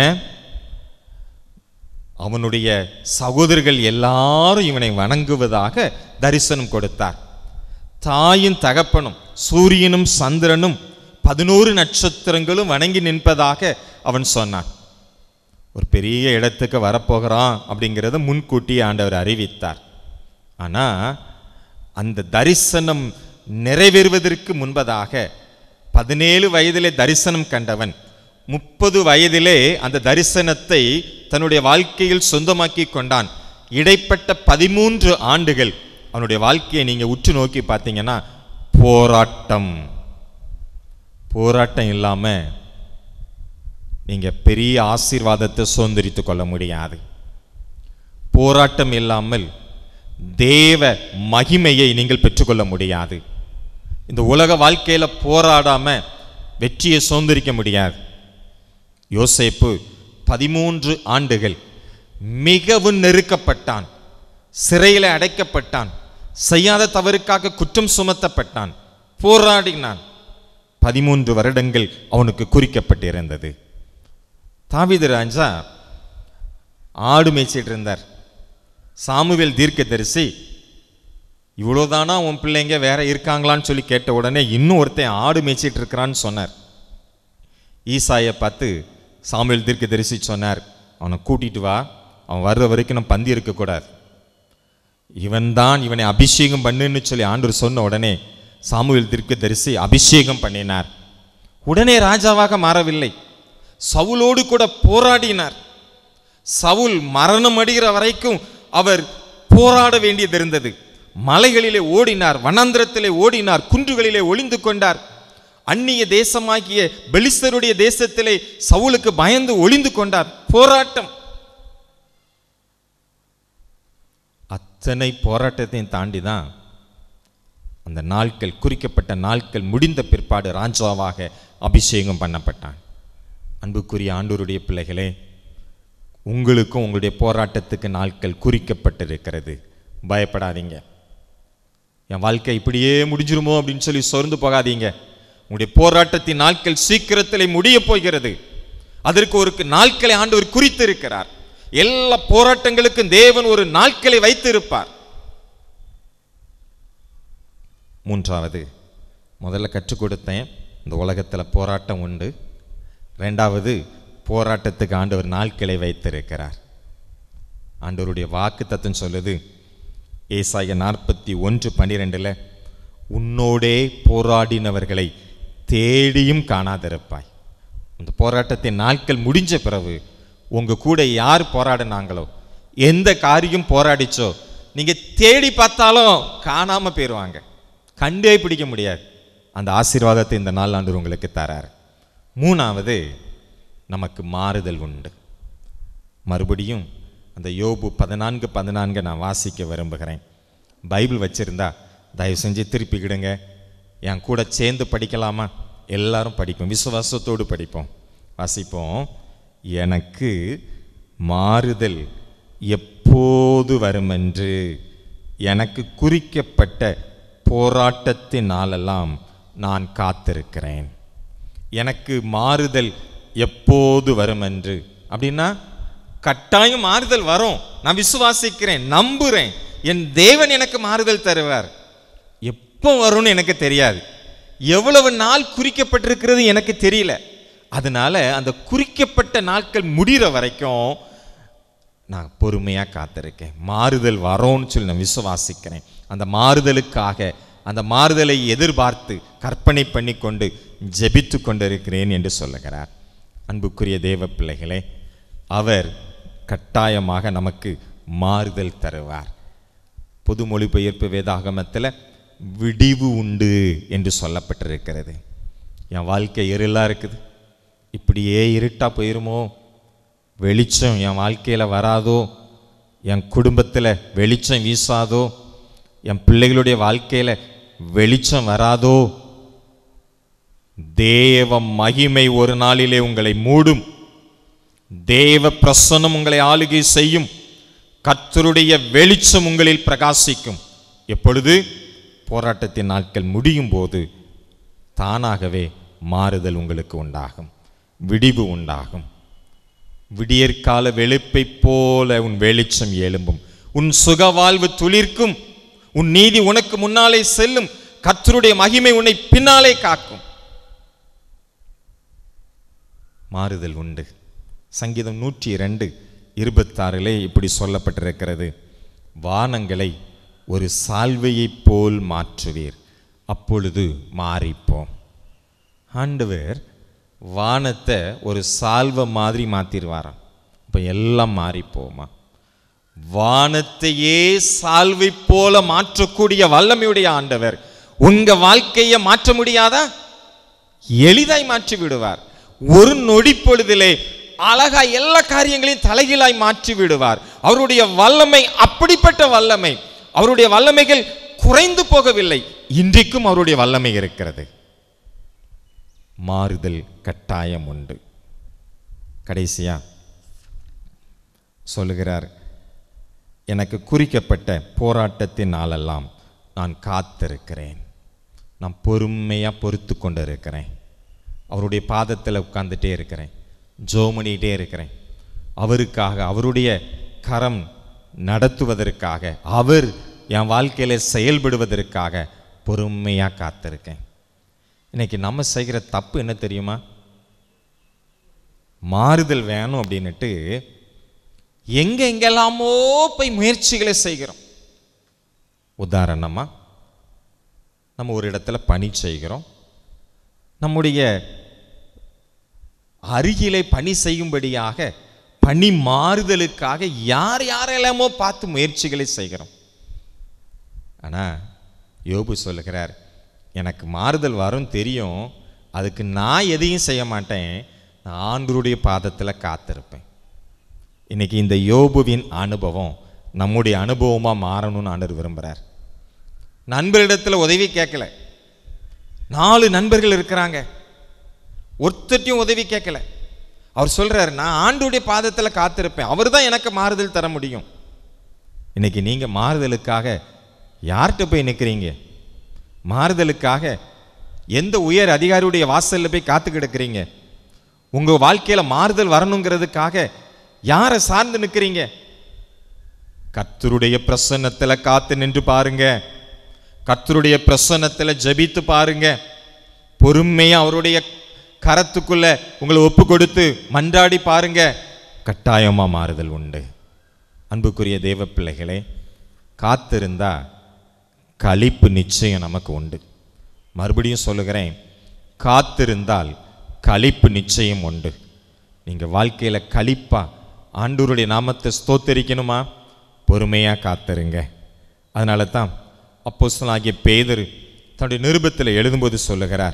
அவனுடைய சகோதரர்கள் எல்லாரும் இவனை வணங்குவதாக தரிசனம் கொடுத்தார் தாயும் தகப்பனும் சூரியனும் சந்திரனும் பதினோரு நட்சத்திரங்களும் வணங்கி நிற்பதாக அவன் சொன்னான் ஒரு பெரிய இடத்துக்கு வரப்போகிறான் அப்படிங்கிறத முன்கூட்டி ஆண்டவர் அறிவித்தார் ஆனா அந்த தரிசனம் நிறைவேறுவதற்கு முன்பதாக பதினேழு வயதிலே தரிசனம் கண்டவன் முப்பது வயதிலே அந்த தரிசனத்தை தன்னுடைய வாழ்க்கையில் சொந்தமாக்கி கொண்டான் இடைப்பட்ட பதிமூன்று ஆண்டுகள் அவனுடைய வாழ்க்கையை நீங்க உற்று நோக்கி பார்த்தீங்கன்னா போராட்டம் போராட்டம் இல்லாம நீங்க பெரிய ஆசீர்வாதத்தை சுதந்திரித்து கொள்ள முடியாது போராட்டம் இல்லாமல் தேவ மகிமையை நீங்கள் பெற்றுக்கொள்ள முடியாது இந்த உலக வாழ்க்கையில போராடாம வெற்றியை சுதந்திரிக்க முடியாது யோசேப்பு பதிமூன்று ஆண்டுகள் மிகவும் நெருக்கப்பட்டான் சிறையில் அடைக்கப்பட்டான் செய்யாத தவறுக்காக குற்றம் சுமத்தப்பட்டான் போராடினான் பதிமூன்று வருடங்கள் அவனுக்கு குறிக்கப்பட்டிருந்தது தாவீது ராஜா ஆடு மேய்ச்சிட்டு இருந்தார் சாமுவேல் தீர்க்கதரிசி இவ்வளோதானா உன் பிள்ளைங்க வேற இருக்காங்களான்னு சொல்லி கேட்ட உடனே இன்னும் ஒருத்தன் ஆடு மேய்ச்சிட்டு இருக்கிறான்னு சொன்னார் ஈசாயை பார்த்து சாமுவேல் தீர்க்கதரிசி சொன்னார் அவனை கூட்டிட்டு வா அவன் வர்ற வரைக்கும் நம்ம பந்தி இருக்கக்கூடாது இவன்தான் இவனை அபிஷேகம் பண்ணுன்னு சொல்லி ஆண்டவர் சொன்ன உடனே சாமுவேல் தீர்க்கதரிசி அபிஷேகம் பண்ணினார் உடனே ராஜாவாக மாறவில்லை சவுலோடு கூட போராடினார் சவுல் மரணம் அடைகிற வரைக்கும் அவர் போராட வேண்டியது இருந்தது மலைகளிலே ஓடினார் வனாந்திரத்திலே ஓடினார் குன்றுகளிலே ஒளிந்து கொண்டார் அந்நிய தேசமாகிய பெலிஸ்தருடைய தேசத்திலே சவுலுக்கு பயந்து ஒளிந்து கொண்டார் போராட்டம் அத்தனை போராட்டத்தையும் தாண்டி தான் அந்த நாட்கள் குறிக்கப்பட்ட நாட்கள் முடிந்த பிற்பாடு ராஜாவாக அபிஷேகம் பண்ணப்பட்டான் அன்புக்குரிய ஆண்டோருடைய பிள்ளைகளே உங்களுக்கும் உங்களுடைய போராட்டத்துக்கு நாட்கள் குறிக்கப்பட்டிருக்கிறது பயப்படாதீங்க என் வாழ்க்கை இப்படியே முடிஞ்சிருமோ அப்படின்னு சொல்லி சொர்ந்து போகாதீங்க உங்களுடைய போராட்டத்தின் நாட்கள் சீக்கிரத்திலே முடிய போகிறது அதற்கு ஒரு நாட்களை ஆண்டவர் குறித்திருக்கிறார் எல்லா போராட்டங்களுக்கும் தேவன் ஒரு நாட்களை வைத்திருப்பார் மூன்றாவது முதல்ல கற்றுக் கொடுத்தேன் இந்த உலகத்தில் போராட்டம் உண்டு ரெண்டாவது போராட்டத்துக்கு ஆண்டவர் நாட்களை வைத்திருக்கிறார் ஆண்டவருடைய வாக்கு தத்துவம் சொல்லுது ஏசாய நாற்பத்தி ஒன்று பன்னிரெண்டில் உன்னோடே போராடினவர்களை தேடியும் காணாதிருப்பாய் அந்த போராட்டத்தின் நாட்கள் முடிஞ்ச பிறகு உங்க கூட யார் போராடினாங்களோ எந்த காரியம் போராடிச்சோ நீங்க தேடி பார்த்தாலும் காணாம போயிடுவாங்க கண்டே பிடிக்க முடியாது அந்த ஆசீர்வாதத்தை இந்த நாள் ஆண்டு உங்களுக்கு தரார் மூணாவது நமக்கு மாறுதல் உண்டு மறுபடியும் அந்த யோபு பதினான்கு பதினான்கு நான் வாசிக்க விரும்புகிறேன் பைபிள் வச்சிருந்தா தயவு செஞ்சு திருப்பிக்கிடுங்க என் கூட சேர்ந்து படிக்கலாமா எல்லாரும் படிப்போம் விசுவாசத்தோடு படிப்போம் வாசிப்போம் எனக்கு மாறுதல் எப்போது வருமென்று எனக்கு குறிக்கப்பட்ட போராட்டத்தின் நாளெல்லாம் நான் காத்திருக்கிறேன் எனக்கு மாறுதல் எப்போது வரும் என்று அப்படின்னா கட்டாயம் மாறுதல் வரும் நான் விசுவாசிக்கிறேன் நம்புறேன் என் தேவன் எனக்கு மாறுதல் தருவார் எப்போ வரும்னு எனக்கு தெரியாது எவ்வளவு நாள் குறிக்கப்பட்டிருக்கிறது எனக்கு தெரியல அதனால அந்த குறிக்கப்பட்ட நாட்கள் முடிகிற வரைக்கும் நான் பொறுமையாக காத்திருக்கேன் மாறுதல் வரோன்னு சொல்லி நான் விசுவாசிக்கிறேன் அந்த மாறுதலுக்காக அந்த மாறுதலை எதிர்பார்த்து கற்பனை பண்ணி கொண்டு ஜெபித்து கொண்டிருக்கிறேன் என்று சொல்லுகிறார் அன்புக்குரிய தேவ பிள்ளைகளே அவர் கட்டாயமாக நமக்கு மாறுதல் தருவார் பொது மொழிபெயர்ப்பு வேதாகமத்தில் விடிவு உண்டு என்று சொல்லப்பட்டிருக்கிறது என் வாழ்க்கை இருளா இருக்குது இப்படியே இருட்டா போயிருமோ வெளிச்சம் என் வாழ்க்கையில் வராதோ என் குடும்பத்தில் வெளிச்சம் வீசாதோ என் பிள்ளைகளுடைய வாழ்க்கையில் வெளிச்சம் வராதோ தேவ மகிமை ஒரு நாளிலே உங்களை மூடும் தேவ பிரசன்னம் உங்களை ஆளுகை செய்யும் கர்த்தருடைய வெளிச்சம் உங்களில் பிரகாசிக்கும் எப்பொழுது போராட்டத்தின் நாட்கள் முடியும் போது தானாகவே மாறுதல் உங்களுக்கு உண்டாகும் விடிவு உண்டாகும் விடியற்கால வெளுப்பைப் போல உன் வெளிச்சம் எழும்பும் உன் சுகவாழ்வு துளிர்க்கும் உன் நீதி உனக்கு முன்னாலே செல்லும் கர்த்தருடைய மகிமை உன்னை பின்னாலே காக்கும் மாறுதல் உண்டு சங்கீதம் நூற்றி இரண்டு இருபத்தாறிலே இப்படி சொல்லப்பட்டிருக்கிறது வானங்களை ஒரு சால்வையைப் போல் மாற்றுவீர் அப்பொழுது மாறிப்போம் ஆண்டவர் வானத்தை ஒரு சால்வை மாதிரி மாற்றிடுவாராம் இப்போ எல்லாம் மாறிப்போமா வானத்தையே சால்வை போல மாற்றக்கூடிய வல்லமையுடைய ஆண்டவர் உங்க வாழ்க்கையை மாற்ற முடியாதா எளிதாய் மாற்றி விடுவார் ஒரு நொடி பொழுதிலே அழகா எல்லா காரியங்களையும் தலைகீழாய் மாற்றி விடுவார் அவருடைய வல்லமை அப்படிப்பட்ட வல்லமை அவருடைய வல்லமைகள் குறைந்து போகவில்லை இன்றைக்கும் அவருடைய வல்லமை இருக்கிறது மாறுதல் கட்டாயம் உண்டு கடைசியா சொல்லுகிறார் எனக்கு குறிக்கப்பட்ட போராட்டத்தின் நாளெல்லாம் நான் காத்திருக்கிறேன் நான் பொறுமையாக பொறுத்து கொண்டு இருக்கிறேன் அவருடைய பாதத்தில் உட்கார்ந்துட்டே இருக்கிறேன் ஜோம் பண்ணிகிட்டே இருக்கிறேன் அவருக்காக அவருடைய கரம் நடத்துவதற்காக அவர் என் வாழ்க்கையில் செயல்படுவதற்காக பொறுமையாக காத்திருக்கேன் இன்னைக்கு நம்ம செய்கிற தப்பு என்ன தெரியுமா மாறுதல் வேணும் அப்படின்னுட்டு எங்க எங்கெல்லாமோ போய் முயற்சிகளை செய்கிறோம் உதாரணமா நம்ம ஒரு இடத்துல பணி செய்கிறோம் நம்முடைய அருகிலே பணி செய்யும்படியாக பணி மாறுதலுக்காக யார் யாரெல்லாமோ பார்த்து முயற்சிகளை செய்கிறோம் ஆனா யோபு சொல்லுகிறார் எனக்கு மாறுதல் வரும் தெரியும் அதுக்கு நான் எதையும் செய்ய மாட்டேன் நான் ஆண்டவருடைய பாதத்தில் காத்திருப்பேன் இன்னைக்கு இந்த யோபுவின் அனுபவம் நம்முடைய அனுபவமாக மாறணும்னு ஆண்டவர் விரும்புகிறார் நண்பரிடத்தில் உதவி கேட்கல நாலு நண்பர்கள் இருக்கிறாங்க ஒருத்தட்டையும் உதவி கேட்கல அவர் சொல்றாரு நான் ஆண்டுடைய பாதத்தில் காத்திருப்பேன் அவர் தான் எனக்கு மாறுதல் தர முடியும் இன்னைக்கு நீங்க மாறுதலுக்காக யார்கிட்ட போய் நிற்கிறீங்க மாறுதலுக்காக எந்த உயர் அதிகாரியுடைய வாசல்ல போய் காத்து கிடக்கிறீங்க உங்க வாழ்க்கையில மாறுதல் வரணுங்கிறதுக்காக யாரை சார்ந்து நிற்கிறீங்க கர்த்தருடைய பிரசன்னத்துல காத்து நின்று பாருங்க கர்த்தருடைய பிரசன்னத்துல ஜெபித்து பாருங்க பொறுமையா அவருடைய கரத்துக்குள்ள உங்களை ஒப்பு கொடுத்து மன்றாடி பாருங்க கட்டாயமா மாறுதல் உண்டு அன்புக்குரிய தேவ பிள்ளைகளே காத்திருந்தா களிப்பு நிச்சயம் நமக்கு உண்டு மறுபடியும் சொல்லுகிறேன் காத்திருந்தால் களிப்பு நிச்சயம் உண்டு நீங்க வாழ்க்கையில களிப்பா ஆண்டவருடைய நாமத்தை ஸ்தோத்தரிக்கணுமா பொறுமையா காத்திருங்க அதனால தான் அப்போஸ்தலனாகிய பேதர் தன்னுடைய நிருபத்தில் எழுதும்போது சொல்லுகிறார்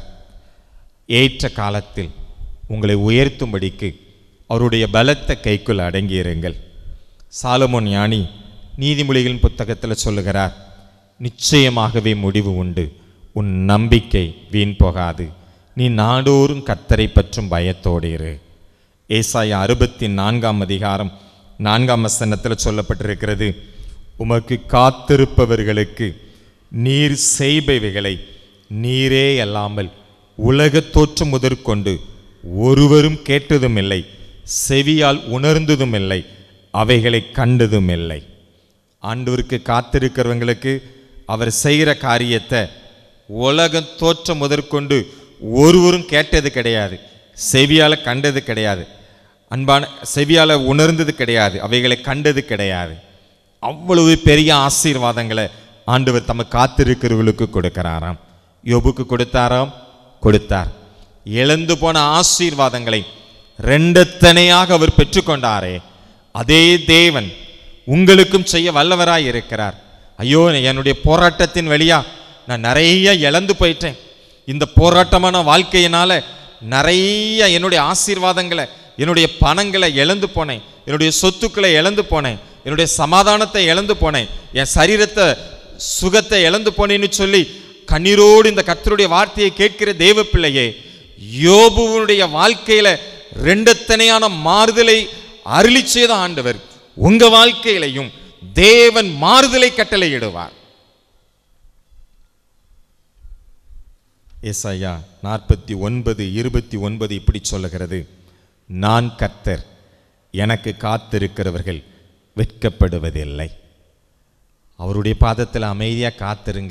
ஏற்ற காலத்தில் உங்களை உயர்த்தும்படிக்கு அவருடைய பலத்த கைக்குள் அடங்கியிருங்கள் சாலமோன் ஞானி நீதிமொழிகளின் புத்தகத்தில் சொல்லுகிறார் நிச்சயமாகவே முடிவு உண்டு உன் நம்பிக்கை வீண் போகாது நீ நாடோறும் கர்த்தரை பற்றும் பயத்தோடு இரு ஏசாயா அறுபத்தி நான்காம் அதிகாரம் நான்காம் வசனத்தில் சொல்லப்பட்டிருக்கிறது உமக்கு காத்திருப்பவர்களுக்கு நீர் செய்பவைகளை நீரே அல்லாமல் உலக தோற்றம் முதற்கொண்டு ஒருவரும் கேட்டதும் இல்லை செவியால் உணர்ந்ததும் இல்லை அவைகளை கண்டதும் இல்லை ஆண்டவருக்கு காத்திருக்கிறவங்களுக்கு அவர் செய்கிற காரியத்தை உலக தோற்றம் முதற்கொண்டு ஒருவரும் கேட்டது கிடையாது செவியால் கண்டது கிடையாது அன்பான செவியால் உணர்ந்தது கிடையாது அவைகளை கண்டது கிடையாது அவ்வளவு பெரிய ஆசீர்வாதங்களை ஆண்டவர் தமக்கு காத்திருக்கிறவர்களுக்கு கொடுக்கிறாராம் யோபுக்கு கொடுத்தாராம் கொடுத்தார் இழந்து போன ஆசீர்வாதங்களை ரெண்டத்தனையாக அவர் பெற்றுக்கொண்டாரே அதே தேவன் உங்களுக்கும் செய்ய வல்லவராய் இருக்கிறார் ஐயோ என்னுடைய போராட்டத்தின் வழியா நான் நிறைய இழந்து போயிட்டேன் இந்த போராட்டமான வாழ்க்கையினால நிறைய என்னுடைய ஆசீர்வாதங்களை என்னுடைய பணங்களை இழந்து போனேன் என்னுடைய சொத்துக்களை இழந்து போனேன் என்னுடைய சமாதானத்தை இழந்து போனேன் என் சரீரத்தை சுகத்தை இழந்து போனேன்னு சொல்லி கண்ணீரோடு இந்த கர்த்தருடைய வார்த்தையை கேட்கிற தேவ பிள்ளையே யோபுவனுடைய வாழ்க்கையில ரெண்டத்தனையான மாறுதலை அருளி செய்த ஆண்டவர் உங்க வாழ்க்கையிலையும் தேவன் மாறுதலை கட்டளையிடுவார் ஏசாயா நாற்பத்தி ஒன்பது இருபத்தி ஒன்பது இப்படி சொல்லுகிறது நான் கர்த்தர் எனக்கு காத்திருக்கிறவர்கள் வெட்கப்படுவதில்லை அவருடைய பாதத்தில் அமைதியாக காத்திருங்க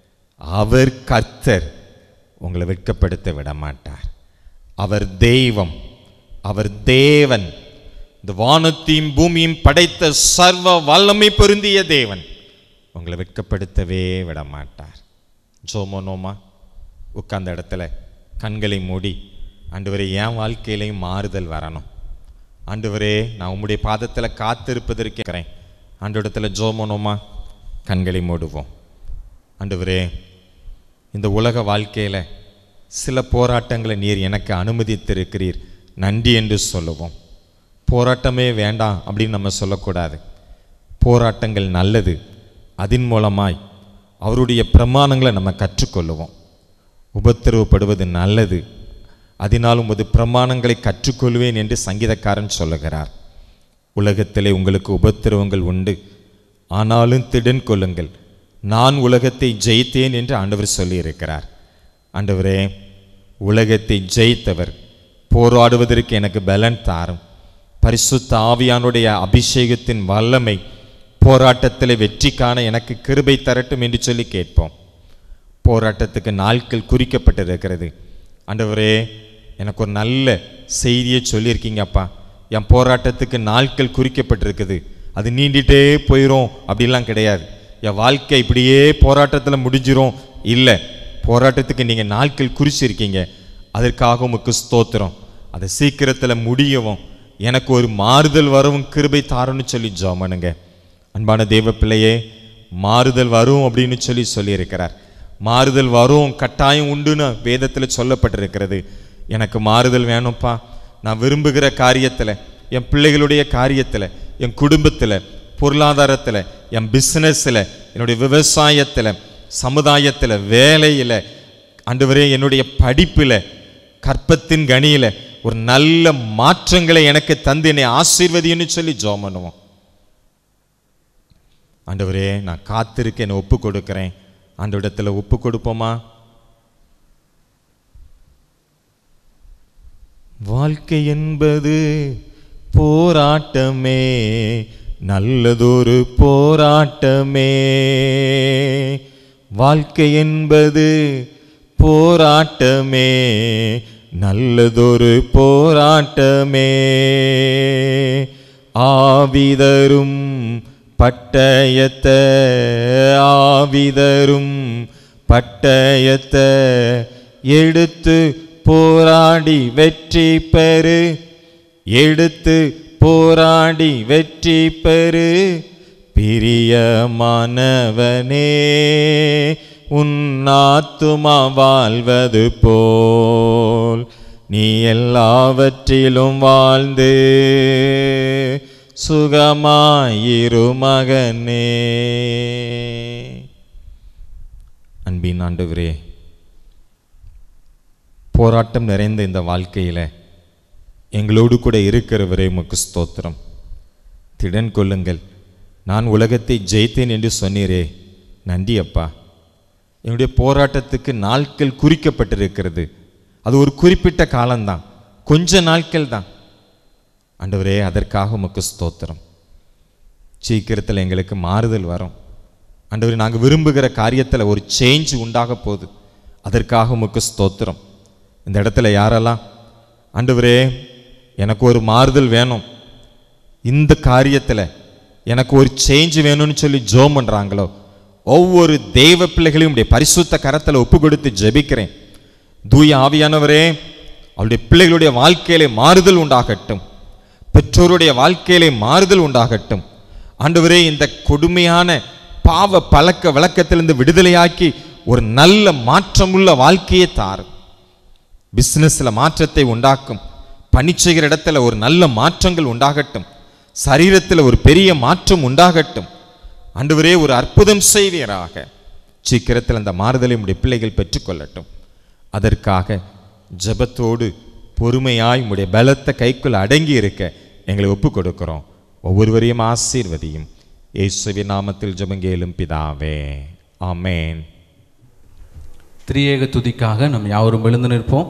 அவர் கர்த்தர் உங்களை வெட்கப்படுத்த விட மாட்டார் அவர் தெய்வம் அவர் தேவன் இந்த வானத்தையும் பூமியும் படைத்த சர்வ வல்லமை பொருந்திய தேவன் உங்களை வெட்கப்படுத்தவே விட மாட்டார் ஜோமோனோமா உட்கார்ந்த இடத்துல கண்களை மூடி ஆண்டவரே என் வாழ்க்கையிலையும் மாறுதல் வரணும் ஆண்டவரே நான் உம்முடைய பாதத்தில் காத்திருப்பதற்கு இருக்கிறேன் ஆண்டவரத்தில் ஜோமோனோமா கண்களை மூடுவோம் ஆண்டவரே இந்த உலக வாழ்க்கையில் சில போராட்டங்களை நீர் எனக்கு அனுமதித்திருக்கிறீர் நன்றி என்று சொல்லுவோம் போராட்டமே வேண்டாம் அப்படின்னு நம்ம சொல்லக்கூடாது போராட்டங்கள் நல்லது அதன் மூலமாய் அவருடைய பிரமாணங்களை நம்ம கற்றுக்கொள்ளுவோம் உபத்திரவப்படுவது நல்லது அதனால் உமது பிரமாணங்களை கற்றுக்கொள்வேன் என்று சங்கீதக்காரன் சொல்லுகிறார் உலகத்திலே உங்களுக்கு உபத்திரவங்கள் உண்டு ஆனாலும் திடன் கொள்ளுங்கள் நான் உலகத்தை ஜெயித்தேன் என்று ஆண்டவர் சொல்லியிருக்கிறார் ஆண்டவரே உலகத்தை ஜெயித்தவர் போராடுவதற்கு எனக்கு பலன் தாரும் பரிசுத்த ஆவியானுடைய அபிஷேகத்தின் வல்லமை போராட்டத்தில் வெற்றி காண எனக்கு கிருபை தரட்டும் என்று சொல்லி கேட்போம் போராட்டத்துக்கு நாட்கள் குறிக்கப்பட்டிருக்கிறது ஆண்டவரே எனக்கு ஒரு நல்ல செய்தியை சொல்லியிருக்கீங்கப்பா என் போராட்டத்துக்கு நாட்கள் குறிக்கப்பட்டிருக்குது அது நீண்டிட்டே போயிடும் அப்படிலாம் கிடையாது என் வாழ்க்கை இப்படியே போராட்டத்தில் முடிஞ்சிரும் இல்லை போராட்டத்துக்கு நீங்கள் நாட்கள் குறிச்சிருக்கீங்க அதற்காக உமக்கு ஸ்தோத்திரம் அதை சீக்கிரத்தில் முடியவும் எனக்கு ஒரு மாறுதல் வரவும் கிருபை தாருன்னு சொல்லி ஜோமனுங்க அன்பான தேவ பிள்ளையே மாறுதல் வரும் அப்படின்னு சொல்லி சொல்லியிருக்கிறார் மாறுதல் வரும் கட்டாயம் உண்டுன்னு வேதத்தில் சொல்லப்பட்டிருக்கிறது எனக்கு மாறுதல் வேணும்ப்பா நான் விரும்புகிற காரியத்தில் என் பிள்ளைகளுடைய காரியத்தில் என் குடும்பத்தில் பொருளாதாரத்தில் என் பிஸ்னஸில் என்னுடைய விவசாயத்தில் சமுதாயத்தில் வேலையில் ஆண்டவரே என்னுடைய படிப்பில் கற்பத்தின் கனியில் ஒரு நல்ல மாற்றங்களை எனக்கு தந்து என்னை ஆசீர்வதின்னு சொல்லி ஜோம் பண்ணுவோம் ஆண்டவரே நான் காத்திருக்க என்னை ஒப்பு கொடுக்கிறேன் ஆண்டவிடத்தில் ஒப்பு கொடுப்போமா வாழ்க்கை என்பது போராட்டமே நல்லதொரு போராட்டமே வாழ்க்கை என்பது போராட்டமே நல்லதொரு போராட்டமே ஆவிதரும் பட்டயத்த ஆவிதரும் பட்டயத்த எடுத்து போராடி வெற்றி பெறு எடுத்து போராடி வெற்றி பெறு பிரியமானவனே உன் ஆத்துமா வாழ்வது போல் நீ எல்லாவற்றிலும் வாழ்ந்து சுகமாயிரு மகனே அன்பின் ஆண்டவரே போராட்டம் நிறைந்த இந்த வாழ்க்கையில் எங்களோடு கூட இருக்கிறவரே உமக்கு ஸ்தோத்திரம் திடன் கொள்ளுங்கள் நான் உலகத்தை ஜெயித்தேன் என்று சொன்னீரே நன்றி அப்பா என்னுடைய போராட்டத்துக்கு நாட்கள் குறிக்கப்பட்டிருக்கிறது அது ஒரு குறிப்பிட்ட காலம்தான் கொஞ்ச நாட்கள் தான் ஆண்டவரே அதற்காக உமக்கு ஸ்தோத்திரம் சீக்கிரத்தில் எங்களுக்கு மாறுதல் வரும் ஆண்டவரே நாங்கள் விரும்புகிற காரியத்தில் ஒரு சேஞ்ச் உண்டாக போகுது அதற்காக உமக்கு ஸ்தோத்திரம் இந்த இடத்துல யாரெல்லாம் ஆண்டவரே எனக்கு ஒரு மாறுதல் வேணும் இந்த காரியத்தில் எனக்கு ஒரு சேஞ்ச் வேணும்னு சொல்லி ஜோம் பண்ணுறாங்களோ ஒவ்வொரு தெய்வ பிள்ளைகளையும் உடைய பரிசுத்த கரத்தில் ஒப்பு கொடுத்து ஜெபிக்கிறேன் தூய ஆவியானவரே அவருடைய பிள்ளைகளுடைய வாழ்க்கையிலே மாறுதல் உண்டாகட்டும் பெற்றோருடைய வாழ்க்கையிலே மாறுதல் உண்டாகட்டும் ஆண்டவரே இந்த கொடுமையான பாவ பழக்க வழக்கத்திலிருந்து விடுதலையாக்கி ஒரு நல்ல மாற்றமுள்ள வாழ்க்கையை தாரும் பிஸ்னஸில் மாற்றத்தை உண்டாக்கும் பணி செய்கிற இடத்துல ஒரு நல்ல மாற்றங்கள் உண்டாகட்டும் சரீரத்தில் ஒரு பெரிய மாற்றம் உண்டாகட்டும் ஆண்டவரே ஒரு அற்புதம் செய்வீராக சீக்கிரத்தில் அந்த மாறுதலை உடைய பிள்ளைகள் பெற்றுக்கொள்ளட்டும் அதற்காக ஜெபத்தோடு பொறுமையாய் உடைய பலத்த கைக்குள் அடங்கி இருக்க எங்களை ஒப்பு கொடுக்கிறோம் ஒவ்வொருவரையும் ஆசீர்வதியும் இயேசுவின் நாமத்தில் ஜெபங்கேலும் பிதாவே ஆமென் திரியேக துதிக்காக நம் யாவரும் எழுந்து நிற்போம்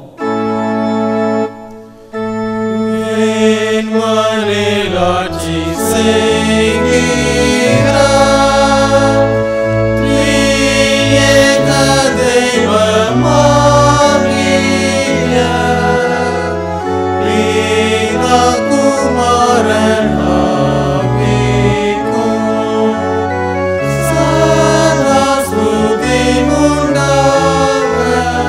என் மனேலாட்சி செய்கிறார். திரியேக தெய்வமாகிய பிதா குமாரன் ஆவிக்கும் சதா ஸ்துதி உண்டாகட்டும்.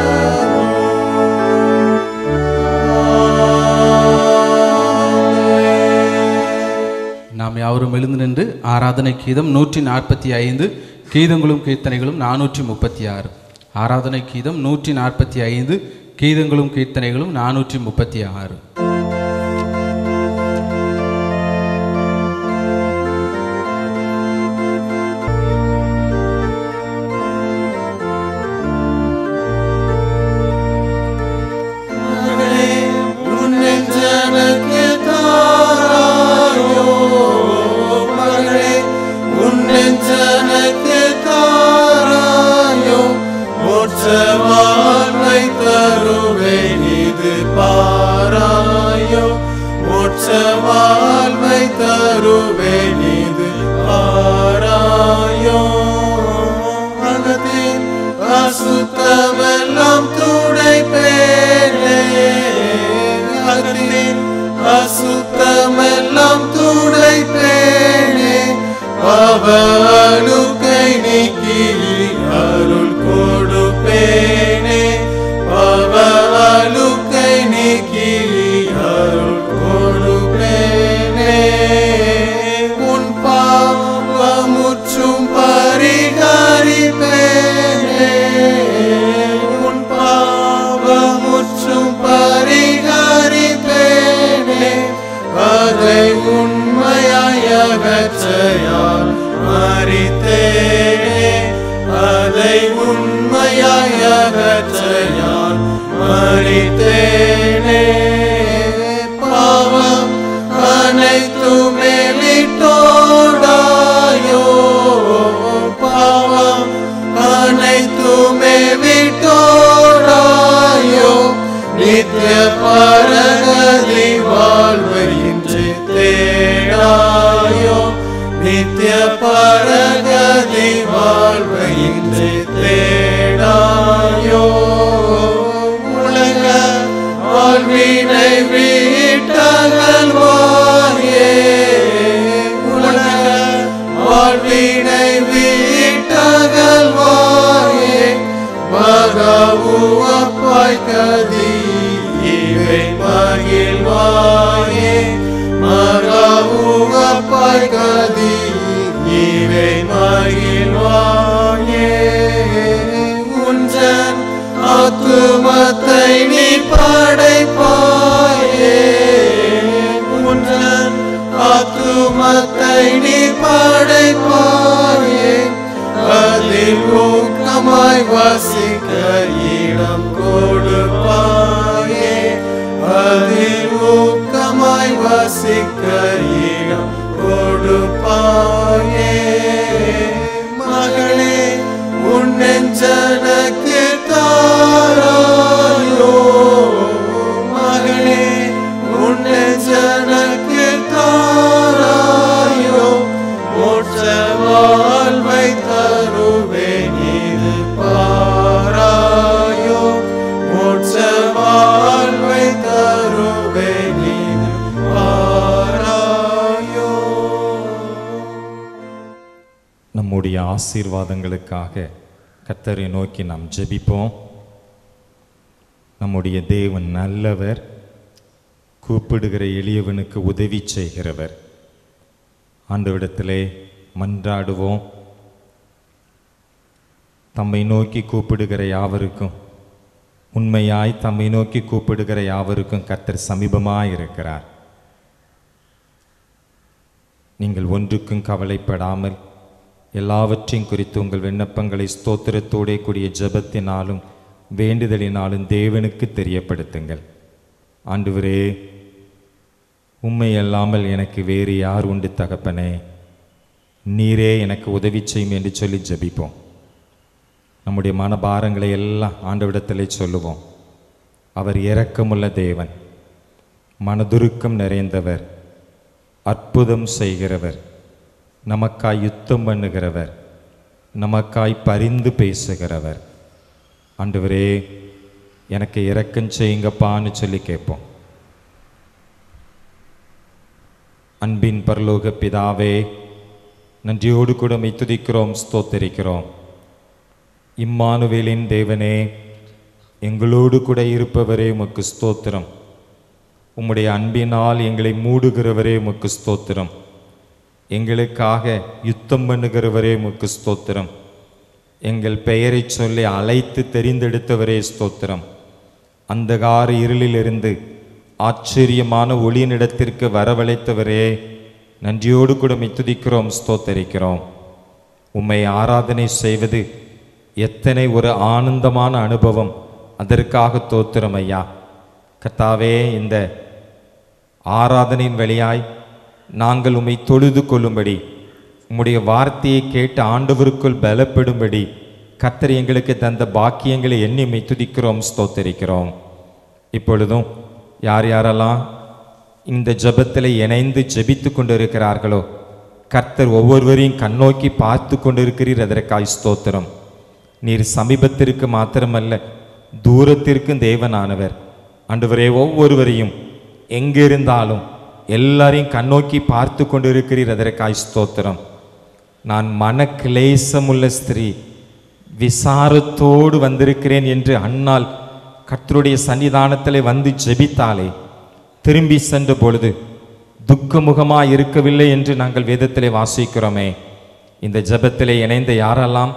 நாம் யாவரும் எழுந்து நின்று ஆராதனை கீதம் நூற்றி நாற்பத்தி ஐந்து கீதங்களும் கீர்த்தனைகளும் நானூற்றி முப்பத்தி ஆறு ஆராதனை கீதம் நூற்றி நாற்பத்தி ஐந்து கீதங்களும் கீர்த்தனைகளும் நானூற்றி முப்பத்தி ஆறு மகனே, உன்னை ஜனக்கு தாராயோ. மகனே, உன்னை ஜனக்கு தாராயோ. மோட்ச வாழ்வை தருவேன் இது பாராயோ மோட்ச வாழ்வை தருவேன் இது பாராயோ அகத்தின் அசுத்தமெல்லாம் துடைப்பேனே அகத்தின் அசுத்தமெல்லாம் துடைப்பேனே அவளுக்கை நீக்கி அருள் கொடுப்பேனே அவளுக்கை நீக்கி அருள் கொடுப்பேனே உன் பாவமுற்றும் பரிகரிப்பேனே உன் பாவமுற்றும் பரிகரிப்பேனே அதை உண்மையாய் அகற்றையால் மறித்தேனே அதை உண்மையாய் அகற்றையால் மறித்தேனே பாவம் அனைத்துமே விட்டோடாயோ பாவம் அனைத்துமே விட்டோடாயோ நித்திய பரகதி வாழ்வை இன்று தேடாயோ நித்திய பரகதி வாழ்வை இன்று தேடாயோ உலக வாழ்வினை வீட்டகல்வாயே உலக வாழ்வினை வீட்டகல்வாயே மகவுவப்பாய் கதி இவை மகிழ்வாயே மகவுவப்பாய் கதி இவை மகிழ்வாயே உஞ்சன் ஆத்துமத்தை நீ படைப்பாயே உன்றன் ஆத்துமத்தை நீ படைப்பாயே அதில் ஊக்கமாய் வசிக்க இடம் கொடுப்பாயே அதில் ஊக்கமாய் வசிக்க இடம் கொடுப்பாயே மகளே உன் நெஞ்சனக்கு தாராயோ மகளே உன் நெஞ்சனக்கு தாராயோ மோட்ச வாழ்வை தருவேன் இது பாராயோ மோட்ச வாழ்வை தருவேன் இது பாராயோ நம்முடைய ஆசீர்வாதங்களுக்காக கர்த்தரை நோக்கி நாம் ஜெபிப்போம் நம்முடைய தேவன் நல்லவர் கூப்பிடுகிற எளியவனுக்கு உதவி செய்கிறவர் ஆண்டவிடத்திலே மன்றாடுவோம் தம்மை நோக்கி கூப்பிடுகிற யாவருக்கும் உண்மையாய் தம்மை நோக்கி கூப்பிடுகிற யாவருக்கும் கர்த்தர் சமீபமாய் இருக்கிறார் நீங்கள் ஒன்றுக்கும் கவலைப்படாமல் எல்லாவற்றையும் குறித்து உங்கள் விண்ணப்பங்களை ஸ்தோத்திரத்தோடே கூடிய ஜெபத்தினாலும் வேண்டுதலினாலும் தேவனுக்கு தெரியப்படுத்துங்கள் ஆண்டவரே உம்மை அல்லாமல் எனக்கு வேறு யார் உண்டு தகப்பனே நீரே எனக்கு உதவி செய்யும் என்று சொல்லி ஜெபிப்போம் நம்முடைய மனபாரங்களை எல்லாம் ஆண்டவிடத்திலே சொல்லுவோம் அவர் இரக்கமுள்ள தேவன் மனதுருக்கம் நிறைந்தவர் அற்புதம் செய்கிறவர் நமக்காய் யுத்தம் பண்ணுகிறவர் நமக்காய் பரிந்து பேசுகிறவர் ஆண்டவரே எனக்கு இரக்கம் செய்யுங்கப்பான்னு சொல்லி கேட்போம் அன்பின் பரலோக பிதாவே நன்றியோடு கூட மெய் துதிக்கிறோம் ஸ்தோத்தரிக்கிறோம் இம்மானுவேலின் தேவனே எங்களோடு கூட இருப்பவரே உமக்கு ஸ்தோத்திரம் உம்முடைய அன்பினால் எங்களை மூடுகிறவரே உமக்கு ஸ்தோத்திரம் எங்களுக்காக யுத்தம் பண்ணுகிறவரே உமக்கு ஸ்தோத்திரம் எங்கள் பெயரை சொல்லி அழைத்து தெரிந்தெடுத்தவரே ஸ்தோத்திரம் அந்தகார இருளிலிருந்து ஆச்சரியமான ஒளியினிடத்திற்கு வரவழைத்தவரே நன்றியோடு கூட மித்துதிக்கிறோம் ஸ்தோத்தரிக்கிறோம் உம்மை ஆராதனை செய்வது எத்தனை ஒரு ஆனந்தமான அனுபவம் அதற்காக தோத்திரம் ஐயா கர்த்தாவே இந்த ஆராதனையின் வழியாய் நாங்கள் உம்மை தொழுது கொள்ளும்படி உம்முடைய வார்த்தையை கேட்டு ஆண்டவருக்குள் பலப்படும்படி கர்த்தர் எங்களுக்கு தந்த பாக்கியங்களை எண்ணி உம்மை துதிக்கிறோம் ஸ்தோத்தரிக்கிறோம் இப்பொழுதும் யார் யாரெல்லாம் இந்த ஜெபத்தில் இணைந்து ஜெபித்து கொண்டிருக்கிறார்களோ கர்த்தர் ஒவ்வொருவரையும் கண்ணோக்கி பார்த்து கொண்டிருக்கிறீர் அதற்காய் ஸ்தோத்திரம் நீர் சமீபத்திற்கு மாத்திரமல்ல தூரத்திற்கும் தேவனானவர் ஆண்டவரே ஒவ்வொருவரையும் எங்கிருந்தாலும் எல்லாரையும் கண்ணோக்கி பார்த்து கொண்டிருக்கிறீர் அதற்காய் ஸ்தோத்திரம் நான் மன கிளேசமுள்ள ஸ்திரீ விசாரத்தோடு வந்திருக்கிறேன் என்று அண்ணால் கர்த்தருடைய சன்னிதானத்திலே வந்து ஜெபித்தாலே திரும்பி சென்ற பொழுது துக்கமுகமாய் இருக்கவில்லை என்று நாங்கள் வேதத்திலே வாசிக்கிறோமே இந்த ஜெபத்திலே இணைந்த யாரெல்லாம்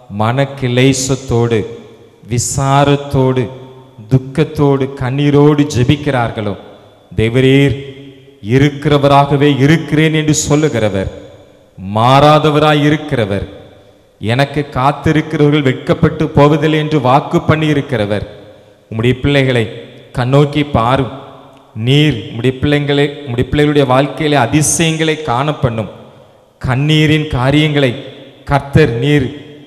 மனக்கிளேசத்தோடு விசாரத்தோடு துக்கத்தோடு கண்ணீரோடு ஜெபிக்கிறார்களோ தேவரீர் இருக்கிறவராகவே இருக்கிறேன் என்று சொல்லுகிறவர் மாறாதவராய் இருக்கிறவர் எனக்கு காத்திருக்கிறவர்கள் வெட்கப்பட்டு போவதில்லை என்று வாக்கு பண்ணி இருக்கிறவர் உம்முடைய பிள்ளைகளை கண்ணோக்கி பாரும் நீர் உம்முடைய பிள்ளைங்களை உம்முடைய பிள்ளைகளுடைய வாழ்க்கையிலே அதிசயங்களை காண பண்ணும் கண்ணீரின் காரியங்களை கர்த்தர் நீர்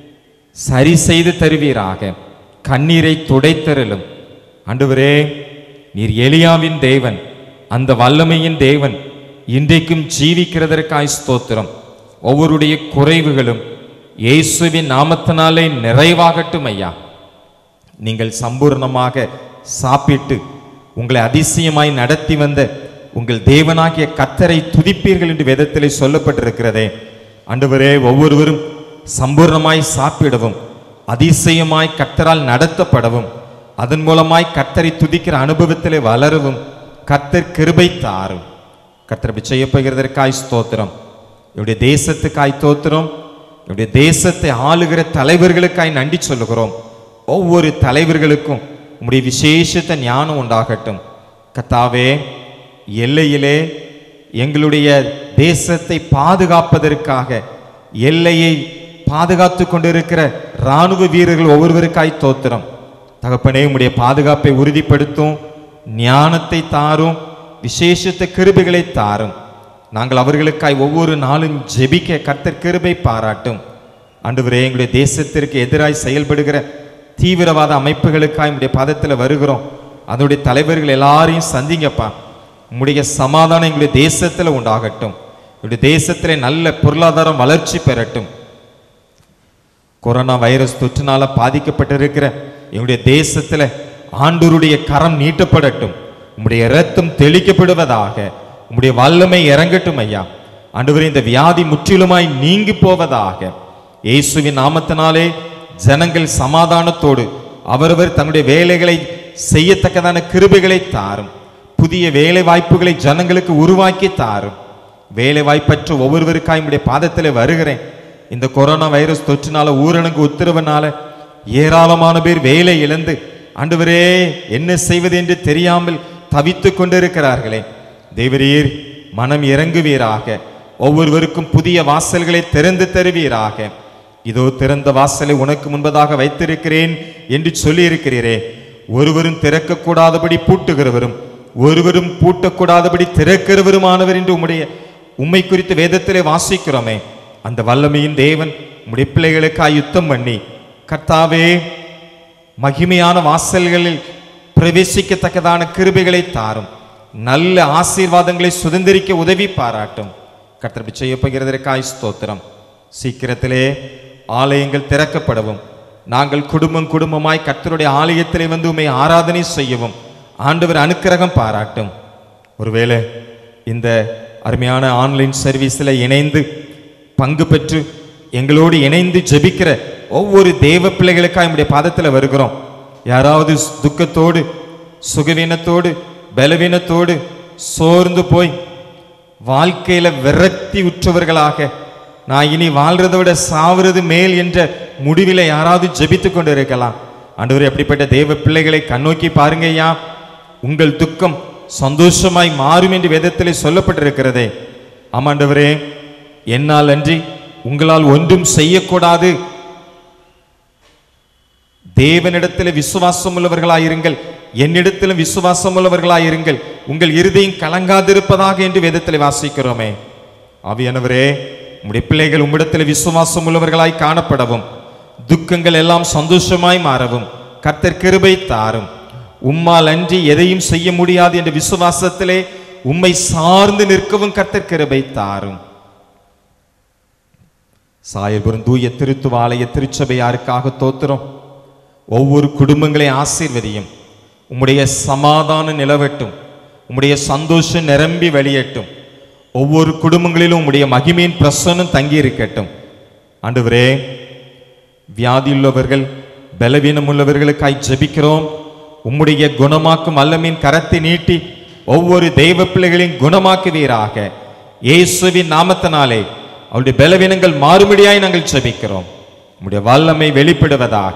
சரி செய்து தருவீராக கண்ணீரை துடைத்தருளும் ஆண்டவரே நீர் எலியாவின் தேவன் அந்த வல்லமையின் தேவன் இன்றைக்கும் ஜீவிக்கிறதற்காய் ஸ்தோத்திரம் ஒவ்வொருடைய குறைவுகளும் இயேசுவின் நாமத்தினாலே நிறைவாகட்டும் ஐயா நீங்கள் சம்பூர்ணமாக சாப்பிட்டு உங்களை அதிசயமாய் நடத்தி வந்த உங்கள் தேவனாகிய கத்தரை துதிப்பீர்கள் என்று வேதத்திலே சொல்லப்பட்டிருக்கிறதே ஆண்டவரே ஒவ்வொருவரும் சம்பூர்ணமாய் சாப்பிடவும் அதிசயமாய் கத்தரால் நடத்தப்படவும் அதன் மூலமாய் கத்தரை துதிக்கிற அனுபவத்திலே வளரவும் கத்தர் கிருபை தாரும் கத்தர் இப்படி செய்யப்போகிறதற்காய் ஸ்தோத்திரம் என்னுடைய தேசத்துக்காய் தோத்திரம் என்னுடைய தேசத்தை ஆளுகிற தலைவர்களுக்காய் நன்றி சொல்லுகிறோம் ஒவ்வொரு தலைவர்களுக்கும் உம்முடைய விசேஷத்த ஞானம் உண்டாகட்டும் கத்தாவே எல்லையிலே எங்களுடைய தேசத்தை பாதுகாப்பதற்காக எல்லையை பாதுகாத்து கொண்டிருக்கிற இராணுவ வீரர்கள் ஒவ்வொருவருக்காய் தோத்திரம் தகப்பனே உம்முடைய பாதுகாப்பை உறுதிப்படுத்தும் ஞானத்தை தாரும் விசேஷத்த கிருபைகளை தாரும் நாங்கள் அவர்களுக்காய் ஒவ்வொரு நாளும் ஜெபிக்க கர்த்தர் கிருபை பாராட்டும் ஆண்டவரே எங்களுடைய தேசத்திற்கு எதிராய் செயல்படுகிற தீவிரவாத அமைப்புகளுக்காய் உம்முடைய பாதத்தில் வருகிறோம் அதனுடைய தலைவர்கள் எல்லாரையும் சந்திங்கப்பா உம்முடைய சமாதானம் எங்களுடைய தேசத்தில் உண்டாகட்டும் எங்களுடைய தேசத்திலே நல்ல பொருளாதாரம் வளர்ச்சி பெறட்டும் கொரோனா வைரஸ் தொற்றினால பாதிக்கப்பட்டிருக்கிற எங்களுடைய தேசத்துல ஆண்டவருடைய கரம் நீட்டப்படட்டும் உம்முடைய இரத்தம் தெளிக்கப்படுவதாக உம்முடைய வல்லமை இறங்கட்டும் ஐயா ஆண்டவரே இந்த வியாதி முற்றிலுமாய் நீங்கி போவதாக இயேசுவின் நாமத்தினாலே ஜனங்கள் சமாதானத்தோடு அவரவர் தங்களுடைய வேலைகளை செய்யத்தக்கதான கிருபைகளை தாரும் புதிய வேலை வாய்ப்புகளை ஜனங்களுக்கு உருவாக்கி தாரும் வேலை வாய்ப்பற்ற ஒவ்வொருவருக்காய் உம்முடைய பாதத்திலே வருகிறேன் இந்த கொரோனா வைரஸ் தொற்றினால ஊரடங்கு உத்தரவுனால ஏராளமான பேர் வேலை இழந்து ஆண்டவரே என்ன செய்வது என்று தெரியாமல் தவித்துக் கொண்டிருக்கிறார்களே தேவரீர் மனம் இறங்குவீராக ஒவ்வொருவருக்கும் புதிய வாசல்களை திறந்து தருவீராக இதோ திறந்த வாசலை உனக்கு முன்பதாக வைத்திருக்கிறேன் என்று சொல்லியிருக்கிறீரே ஒருவரும் திறக்கக்கூடாதபடி பூட்டுகிறவரும் ஒருவரும் பூட்டக்கூடாதபடி திறக்கிறவருமானவர் என்று உம்முடைய உம்மை குறித்து வேதத்திலே வாசிக்கிறோமே அந்த வல்லமையின் தேவன் உம்முடைய பிள்ளைகளுக்காய் யுத்தம் பண்ணி கர்த்தாவே மகிமையான வாசல்களில் பிரவேசிக்கத்தக்கதான கிருபைகளை தாரும் நல்ல ஆசீர்வாதங்களை சுதந்திரிக்க உதவி பாராட்டும் கர்த்தர் செய்யப்படுகிறதற்காய் ஸ்தோத்திரம் சீக்கிரத்திலே ஆலயங்கள் திறக்கப்படவும் நாங்கள் குடும்பம் குடும்பமாய் கர்த்தருடைய ஆலயத்திலே வந்து உம்மை ஆராதனை செய்யவும் ஆண்டவர் அனுக்கிரகம் பாராட்டும் ஒருவேளை இந்த அருமையான ஆன்லைன் சர்வீஸில் இணைந்து பங்கு பெற்று எங்களோடு இணைந்து ஜெபிக்கிற ஒவ்வொரு தேவ பிள்ளைகளுக்காக நம்முடைய பாதத்தில் வருகிறோம் யாராவது துக்கத்தோடு சுகவீனத்தோடு பலவீனத்தோடு சோர்ந்து போய் வாழ்க்கையில விரக்தி உற்றவர்களாக நான் இனி வாழ்றதை விட சாவுறது மேல் என்ற முடிவில யாராவது ஜெபித்து கொண்டு இருக்கலாம் ஆண்டவரே அப்படிப்பட்ட தேவ பிள்ளைகளை கண்ணோக்கி பாருங்க ஐயா உங்கள் துக்கம் சந்தோஷமாய் மாறும் என்று வேதத்திலே சொல்லப்பட்டிருக்கிறதே ஆமாண்டவரே என்னால் அன்றி உங்களால் ஒன்றும் செய்யக்கூடாது தேவனிடத்தில் விசுவாசம் உள்ளவர்களாயிருங்கள் என்னிடத்திலும் விசுவாசம் உள்ளவர்களாயிருங்கள் உங்கள் இருதயம் கலங்காதிருப்பதாக என்று வேதத்தில் வாசிக்கிறோமே ஆவியானவரே உம்முடைய பிள்ளைகள் உம்மிடத்தில் விசுவாசம் உள்ளவர்களாய் காணப்படவும் துக்கங்கள் எல்லாம் சந்தோஷமாய் மாறவும் கர்த்தர் கிருபை தாரும் உம்மால் அன்றி எதையும் செய்ய முடியாது என்ற விசுவாசத்திலே உம்மை சார்ந்து நிற்கவும் கர்த்தர் கிருபை தாரும் சாயல்புரம் தூய திருத்துவ ஆலய திருச்சபையாருக்காக தோத்துறோம் ஒவ்வொரு குடும்பங்களை ஆசீர்வதியும் உம்முடைய சமாதானம் நிலவட்டும் உம்முடைய சந்தோஷம் நிரம்பி வெளியட்டும் ஒவ்வொரு குடும்பங்களிலும் உம்முடைய மகிமையின் பிரசன்னம் தங்கி இருக்கட்டும் ஆண்டவரே வியாதியுள்ளவர்கள் பலவீனம் உள்ளவர்களுக்காய் ஜெபிக்கிறோம் உம்முடைய குணமாக்கும் வல்லமின் கரத்தை நீட்டி ஒவ்வொரு தெய்வ பிள்ளைகளையும் குணமாக்குவீராக இயேசுவின் நாமத்தினாலே அவருடைய பலவீனங்கள் மாறுபடியாய் நாங்கள் ஜெபிக்கிறோம் உம்முடைய வல்லமை வெளிப்படுவதாக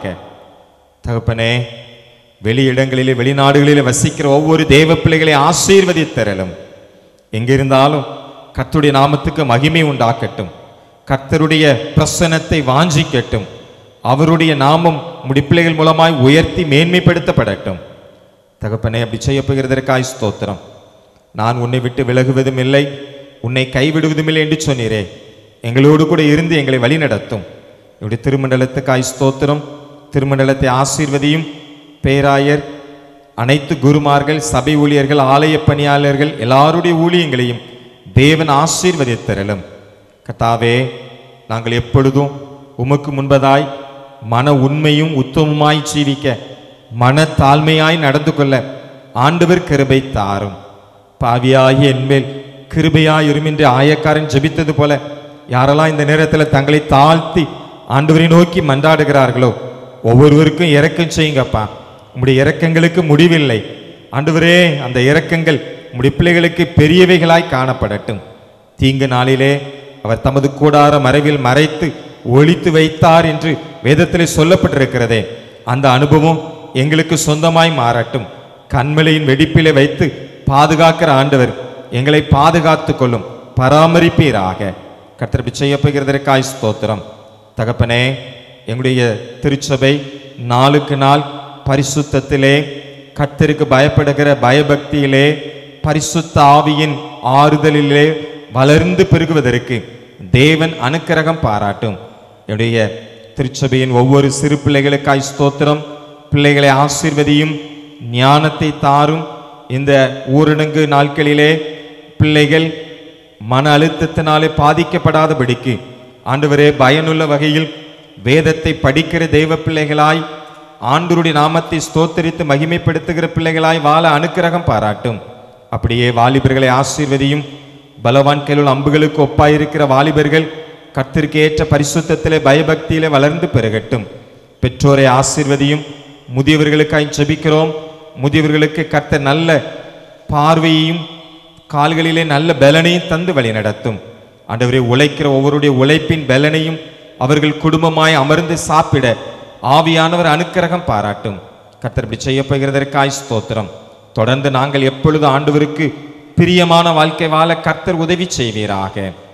தகப்பனே வெளியிடங்களிலே வெளிநாடுகளிலே வசிக்கிற ஒவ்வொரு தேவ பிள்ளைகளை ஆசீர்வதித்தரலும் எங்கிருந்தாலும் கர்த்தருடைய நாமத்துக்கு மகிமை உண்டாக்கட்டும் கர்த்தருடைய பிரசனத்தை வாஞ்சிக்கட்டும் அவருடைய நாமம் உம்முடைய பிள்ளைகள் மூலமாய் உயர்த்தி மேன்மைப்படுத்தப்படட்டும் தகப்பனே அப்படி செய்யப்போகிறதற்காய் ஸ்தோத்திரம் நான் உன்னை விட்டு விலகுவதும் இல்லை உன்னை கைவிடுவதும் இல்லை என்று சொன்னீரே எங்களோடு கூட இருந்து எங்களை வழிநடத்தும் என்னுடைய திருமண்டலத்துக்காய் ஸ்தோத்திரம் திருமண்டலத்தை ஆசீர்வதியும் பேராயர் அனைத்து குருமார்கள் சபை ஊழியர்கள் ஆலய பணியாளர்கள் எல்லாருடைய ஊழியங்களையும் தேவன் ஆசீர்வதித்தரலும் கத்தாவே நாங்கள் எப்பொழுதும் உமக்கு முன்பதாய் மன உண்மையும் உத்தமமாய் ஜீவிக்க மன தாழ்மையாய் நடந்து கொள்ள ஆண்டவர் கிருபை தாரும் பாவியாகிய என்மேல் கிருபையாய் இருமின்றி ஆயக்காரன் ஜெபித்தது போல யாரெல்லாம் இந்த நேரத்தில் தங்களை தாழ்த்தி ஆண்டவரை நோக்கி மன்றாடுகிறார்களோ ஒவ்வொருவருக்கும் இரக்கம் செய்யுங்கப்பா உம்முடைய இரக்கங்களுக்கு முடிவில்லை ஆண்டவரே அந்த இரக்கங்கள் உம்முடைய பிள்ளைகளுக்கு பெரியவைகளாய் காணப்படட்டும் தீங்கு நாளிலே அவர் தமது கூடார மறைவில் மறைத்து ஒளித்து வைத்தார் என்று வேதத்திலே சொல்லப்பட்டிருக்கிறதே அந்த அனுபவம் எங்களுக்கு சொந்தமாய் மாறட்டும் கண்மலையின் வெடிப்பிலே வைத்து பாதுகாக்கிற ஆண்டவர் எங்களை பாதுகாத்து கொள்ளும் பராமரிப்பீராக கர்த்தர் செய்யப்படுகிறதற்காய் ஸ்தோத்திரம் தகப்பனே எங்களுடைய திருச்சபை நாளுக்கு நாள் பரிசுத்தத்திலே கர்த்தருக்கு பயப்படுகிற பயபக்தியிலே பரிசுத்த ஆவியின் ஆறுதலிலே வளர்ந்து பெருகுவதற்கு தேவன் அனுக்கிரகம் பாராட்டும் என்னுடைய திருச்சபையின் ஒவ்வொரு சிறு பிள்ளைகளுக்காய் ஸ்தோத்திரம் பிள்ளைகளை ஆசீர்வதியும் ஞானத்தை தாரும் இந்த ஊரடங்கு நாட்களிலே பிள்ளைகள் மன அழுத்தத்தினாலே பாதிக்கப்படாதபடிக்கு ஆண்டவரே பயனுள்ள வகையில் வேதத்தை படிக்கிற தெய்வ பிள்ளைகளாய் ஆண்டவருடைய நாமத்தை ஸ்தோத்தரித்து மகிமைப்படுத்துகிற பிள்ளைகளாய் வாழ அனுக்கிரகம் பாராட்டும் அப்படியே வாலிபர்களை ஆசீர்வதியும் பலவான் கையில் அம்புகளுக்கு ஒப்பாயிருக்கிற வாலிபர்கள் கர்த்தருக்கு ஏற்ற பரிசுத்தத்திலே பயபக்தியிலே வளர்ந்து பெருகட்டும் பெற்றோரை ஆசீர்வதியும் முதியவர்களுக்காய் ஜெபிக்கிறோம் முதியவர்களுக்கு கர்த்தர் நல்ல பார்வையையும் கால்களிலே நல்ல பலனையும் தந்து வழி நடத்தும் ஆண்டவரே உழைக்கிற ஒவ்வொருடைய உழைப்பின் பலனையும் அவர்கள் குடும்பமாய் அமர்ந்து சாப்பிட ஆவியானவர் அனுக்கிரகம் பாராட்டும் கர்த்தர் இப்படி செய்யப்படுகிறதற்காய் ஸ்தோத்திரம் தொடர்ந்து நாங்கள் எப்பொழுது ஆண்டவருக்கு பிரியமான வாழ்க்கை வாழ கர்த்தர் உதவி செய்வீராக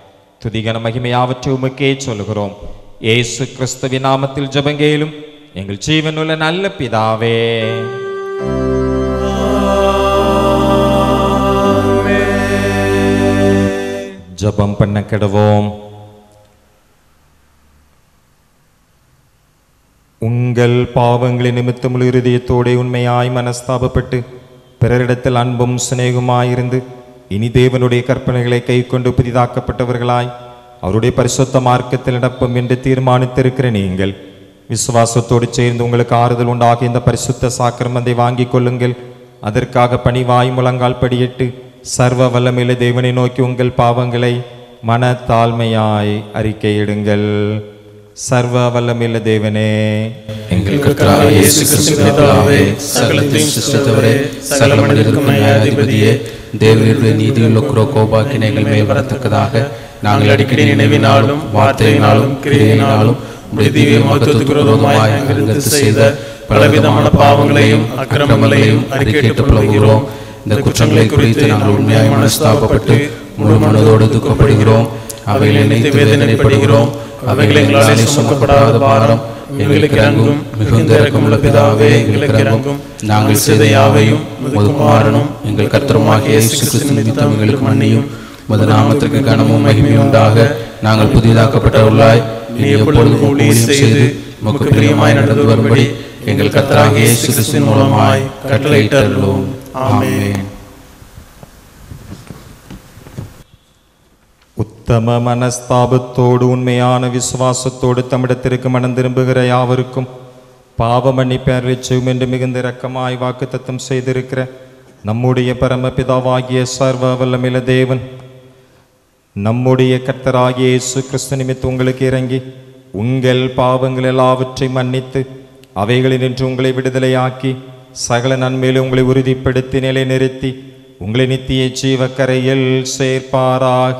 துதிகன மகிமையாவற்றை உமக்கே சொல்லுகிறோம் ஏசு கிறிஸ்துவின் நாமத்தில் ஜெபங்கேலும் எங்கள் ஜீவனுள்ள நல்ல பிதாவே ஜெபம் பண்ண கிடவோம் உங்கள் பாவங்களின் நிமித்தமுள்ள இருதயத்தோടെ உண்மையாய் மனஸ்தாபப்பட்டு பிறரிடத்தில் அன்பும் சிநேகமாயிருந்து இனி தேவனுடைய கற்பனைகளை கைக்கொண்டு புதிதாக்கப்பட்டவர்களாய் அவருடைய பரிசுத்த மார்க்கத்தில் நடப்போம் என்று தீர்மானித்திருக்கிற நீங்கள் விசுவாசத்தோடு சேர்ந்து உங்களுக்கு ஆறுதல் உண்டாகிய இந்த பரிசுத்த சாக்கிரமத்தை வாங்கிக் கொள்ளுங்கள் அதற்காக பணிவாய் முழங்கால் படியிட்டு சர்வ வல்லமையுள்ள தேவனை நோக்கி உங்கள் பாவங்களை மன தாழ்மையாய் அறிக்கையிடுங்கள் சர்வ வல்லமையுள்ள தேவனே எங்கள் கர்த்தராகிய இயேசு கிறிஸ்து பிதாவே சகலத்தையும் சிருஷ்டித்தவரே சகல மனிதருக்கும் நியாயாதிபதியே தேவனுடைய நீதியுள்ள குரோ கோபாக்கினைகள் மேல் வரத்தக்கதாக நாங்கள் அடிக்கடி நினைவினாலும் வார்த்தையினாலும் கிரியையினாலும் உடைய திவ்ய மகத்துவத்துக்கு விரோதமாய் எங்களுக்கு செய்த பலவிதமான பாவங்களையும் அக்கிரமங்களையும் அறிக்கையிட்டுப் புலம்புகிறோம் இந்த குற்றங்களை குறித்து நாங்கள் உண்மையாய் மனஸ்தாபப்பட்டு முழு மனதோடு துக்கப்படுகிறோம் அவைகளை நினைத்து வேதனைப்படுகிறோம் அவைகளை எங்களாலே சுமக்கப்படாத பாரம் எங்களுக்கு இறங்கும் மிகுந்த இறக்கமுள்ள பிதாவே எங்களுக்கு இறங்கும் நாங்கள் செய்த யாவையும் உமது குமாரனும் எங்கள் கர்த்தருமாகிய இயேசு கிறிஸ்து நிமித்தம் எங்களுக்கு மன்னியும் உமது நாமத்திற்கு கனமும் மகிமையும் உண்டாக நாங்கள் புதிதாக்கப்பட்டவர்களாய் நீ எப்பொழுதும் ஊழியம் செய்து உமக்கு பிரியமாய் நடந்து வரும்படி எங்கள் கர்த்தராகிய இயேசு கிறிஸ்துவின் மூலமாய் கட்டளையிட்டருளும் ஆமென் உத்தம மனஸ்தாபத்தோடு உண்மையான விசுவாசத்தோடு தம்மிடத்திற்கு மனம் திரும்புகிற யாவருக்கும் பாவ மன்னிப்பேரலை செய்யும் என்று மிகுந்த இரக்கமாய் வாக்குத்தத்தம் செய்திருக்கிற நம்முடைய பரமபிதாவாகிய சர்வ வல்லமில தேவன் நம்முடைய கர்த்தராகிய இயேசு கிறிஸ்து நிமித்து உங்களுக்கு இறங்கி உங்கள் பாவங்கள் எல்லாவற்றையும் மன்னித்து அவைகளினின்று உங்களை விடுதலையாக்கி சகல நன்மையிலும் உங்களை உறுதிப்படுத்தி நிலைநிறுத்தி உங்களை நித்திய ஜீவக்கரையில் சேர்ப்பாராக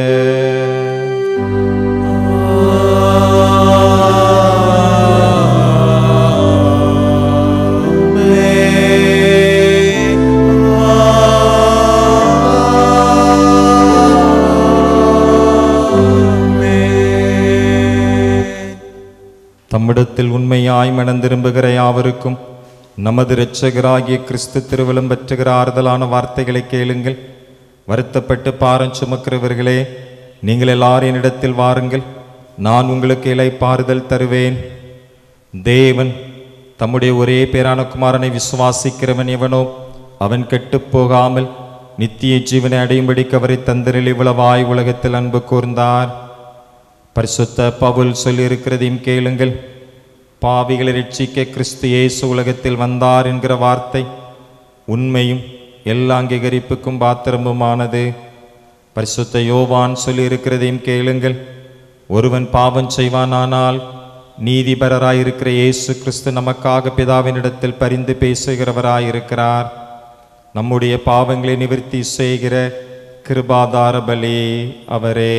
தம்மிடத்தில் உண்மையாய் மனந்திரும்புகிற யாவருக்கும் நமது இரட்சகராகிய கிறிஸ்து திருவிழம் பெற்றுகிற ஆறுதலான வார்த்தைகளை கேளுங்கள் வருத்தப்பட்டு பாரம் சுமக்கிறவர்களே நீங்கள் எல்லாரும் என்னிடத்தில் வாருங்கள் நான் உங்களுக்கு இலைப்பாறுதல் தருவேன் தேவன் தம்முடைய ஒரே பேரான குமாரனை விசுவாசிக்கிறவன் எவனோ அவன் கெட்டுப் போகாமல் நித்திய ஜீவனை அடையும்படிக்கு அவரை தந்திரில் இவ்வளவாய் உலகத்தில் அன்பு கூர்ந்தார் பரிசுத்த பவுல் சொல்லியிருக்கிறதையும் கேளுங்கள் பாவிகளை ரட்சிக்க கிறிஸ்து இயேசு உலகத்தில் வந்தார் என்கிற வார்த்தை உண்மையும் எல்லா அங்கீகரிப்புக்கும் பாத்திரமுமானது பரிசுத்த யோவான் சொல்லியிருக்கிறதையும் கேளுங்கள் ஒருவன் பாவம் செய்வானானால் நீதிபரராயிருக்கிற இயேசு கிறிஸ்து நமக்காக பிதாவினிடத்தில் பரிந்து பேசுகிறவராயிருக்கிறார் நம்முடைய பாவங்களை நிவர்த்தி செய்கிற கிருபாதார பலி அவரே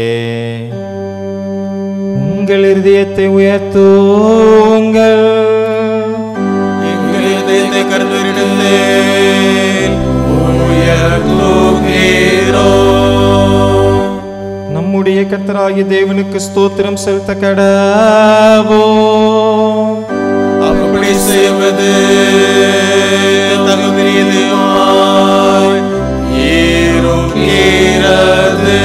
உங்கள் இருதயத்தை உயர்த்துங்கள் எங்கள் இதயத்தை கருத்தரிடத்தில் உயர்த்துகிறோம் நம்முடைய கர்த்தராகிய தேவனுக்கு ஸ்தோத்திரம் செலுத்த கடவோ அப்படி செய்வது தகுதியதுமாய் இருக்கிறது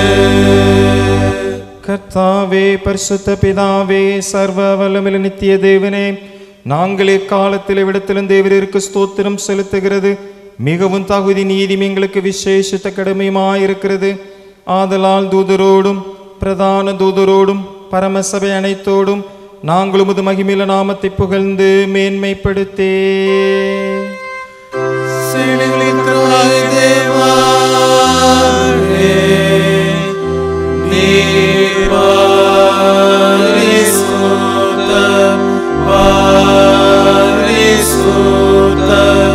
கர்த்தாவே பரிசுத்த பிதாவே சர்வ வல்லமில் நித்திய தேவனே நாங்கள் இக்காலத்தில் இவ்விடத்திலும் தேவரிற்கு ஸ்தோத்திரம் செலுத்துகிறது மிகவும் தகுதி நீதியும் எங்களுக்கு விசேஷித்த கடமையுமாயிருக்கிறது ஆதலால் தூதரோடும் பிரதான தூதரோடும் பரமசபை அனைத்தோடும் நாங்கள் உமது மகிமில நாமத்தை புகழ்ந்து மேன்மைப்படுத்தே சிலுவையில் திராய் தேவாரே, நீர் பரிசுத்த, பரிசுத்த,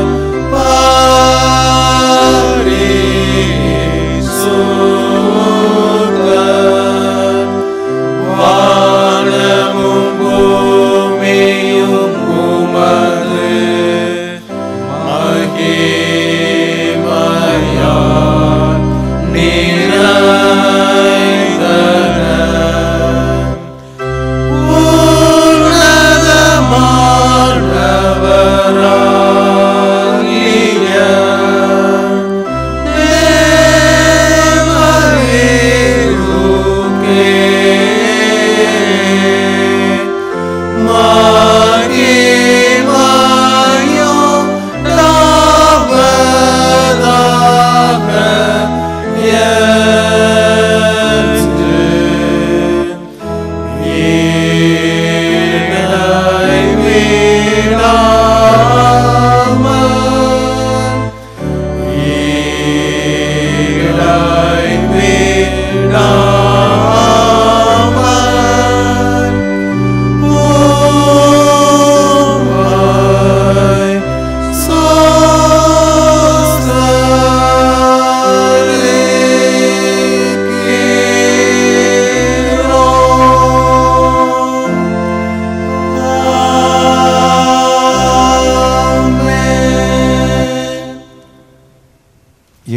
பரிசுத்த. வானமும் பூமியும் உமது மகிமையால்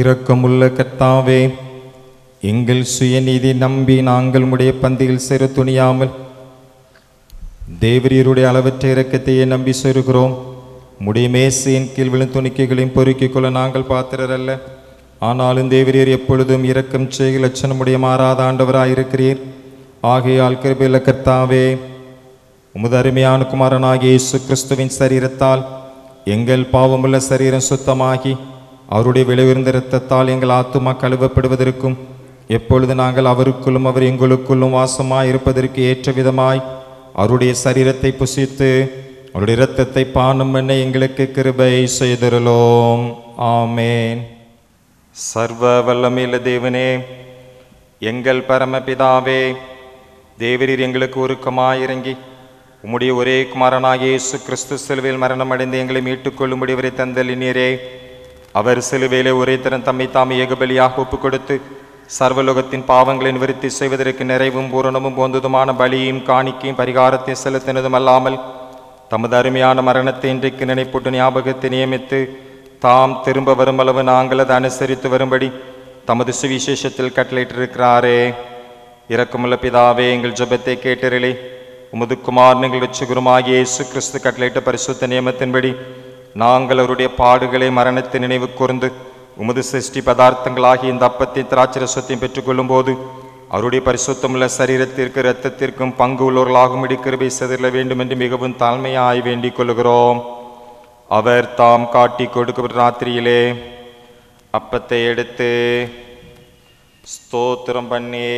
இரக்கமுள்ள கர்த்தாவே எங்கள் சுயநீதி நம்பி நாங்கள் உடைய பந்தியில் சேர துணியாமல் தேவரீருடைய அளவற்ற இரக்கத்தையே நம்பி சொருகிறோம் முடைய மேசையின் கீழ் விழும் துணிக்கைகளையும் பொறுக்கிக் கொள்ள நாங்கள் பாத்திரர் அல்ல ஆனாலும் தேவரீர் எப்பொழுதும் இரக்கம் செய்க லட்சணமுடைய மாறாத ஆண்டவராயிருக்கிறீர் ஆகையால் கிருபையுள்ள கர்த்தாவே உமது அருமையான குமாரனாகிய இயேசு கிறிஸ்துவின் சரீரத்தால் எங்கள் பாவமுள்ள சரீரம் சுத்தமாகி அவருடைய விளைவிருந்த இரத்தத்தால் எங்கள் ஆத்துமா கழுவப்படுவதற்கும் எப்பொழுது நாங்கள் அவருக்குள்ளும் அவர் எங்களுக்குள்ளும் வாசமாய் இருப்பதற்கு ஏற்ற விதமாய் அவருடைய சரீரத்தை புசித்து அவருடைய இரத்தத்தை பானம் பண்ண எங்களுக்கு கிருபை செய்திருளோம் ஆமேன் சர்வ வல்லமையுள்ள தேவனே எங்கள் பரமபிதாவே தேவரீர் எங்களுக்கு ஒருக்கமாய் இறங்கி உம்முடைய ஒரே குமாரனாகிய இயேசு கிறிஸ்து சிலுவையில் மரணமடைந்து எங்களை மீட்டுக்கொள்ளும்படி வரை தந்தலினீரே அவர் சிலுவையிலே ஒரே தரம் தம்மை தாமே ஏகபலியாக ஒப்புக் கொடுத்து சர்வலோகத்தின் பாவங்களை நிவர்த்தி செய்வதற்கு நிறைவும் பூரணமும் போந்ததுமான பலியையும் காணிக்கையும் பரிகாரத்தை செலுத்தினதும் அல்லாமல் தமது அருமையான மரணத்தை இன்றைக்கு நினைப்பூட்டு ஞாபகத்தை நியமித்து தாம் திரும்ப வரும் அளவு நாங்கள் அதை அனுசரித்து வரும்படி தமது சுவிசேஷத்தில் கட்டளையிட்டிருக்கிறாரே இரக்கமுள்ள பிதாவே எங்கள் ஜெபத்தை கேட்டறிலே உமது குமார் எங்கள் வெச்சுகுருமாகிய இயேசு கிறிஸ்து கட்டளையிட்ட பரிசுத்த நியமத்தின்படி நாங்கள் அவருடைய பாடுகளை மரணத்தை நினைவு கூர்ந்து உமது சிருஷ்டி பதார்த்தங்களாகி இந்த அப்பத்தை திராட்சரசத்தையும் பெற்றுக்கொள்ளும் போது அவருடைய பரிசுத்தமுள்ள சரீரத்திற்கு இரத்தத்திற்கும் பங்கு உள்ளவர்களாகும் இடிக்கிருபை செதிர வேண்டும் என்று மிகவும் தாழ்மையாய் வேண்டிக் கொள்கிறோம் அவர் தாம் காட்டி கொடுக்கப்பட்ட ராத்திரியிலே அப்பத்தை எடுத்து ஸ்தோத்திரம் பண்ணி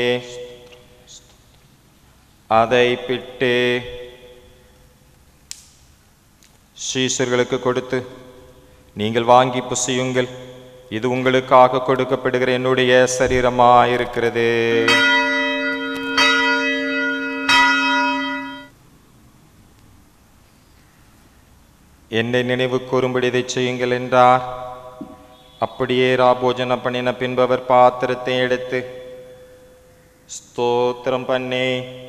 அதை பிட்டு சீசர்களுக்கு கொடுத்து நீங்கள் வாங்கி புசியுங்கள் இது உங்களுக்காக கொடுக்கப்படுகிற என்னுடைய சரீரமாயிருக்கிறது என்னை நினைவு கூறும்படி இதை செய்யுங்கள் என்றார் அப்படியே ராபோஜனம் பண்ணின பின்பு அவர் பாத்திரத்தை எடுத்து ஸ்தோத்திரம் பண்ணி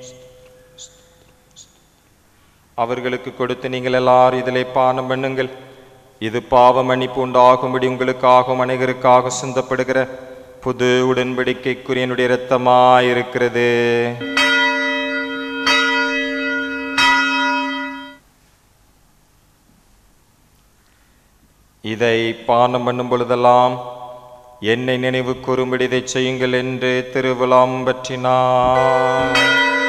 அவர்களுக்கு கொடுத்து நீங்கள் எல்லாரும் இதிலே பானம் பண்ணுங்கள் இது பாவ மன்னிப்பு உண்டாகும்படி உங்களுக்காகவும் அனைவருக்காக சிந்தப்படுகிற புது உடன்படிக்கைக்குரிய என்னுடைய இரத்தமாயிருக்கிறது இதை பானம் பண்ணும் பொழுதெல்லாம் என்னை நினைவு கூறும்படி இதை செய்யுங்கள் என்று திருவிழாம் பற்றினார்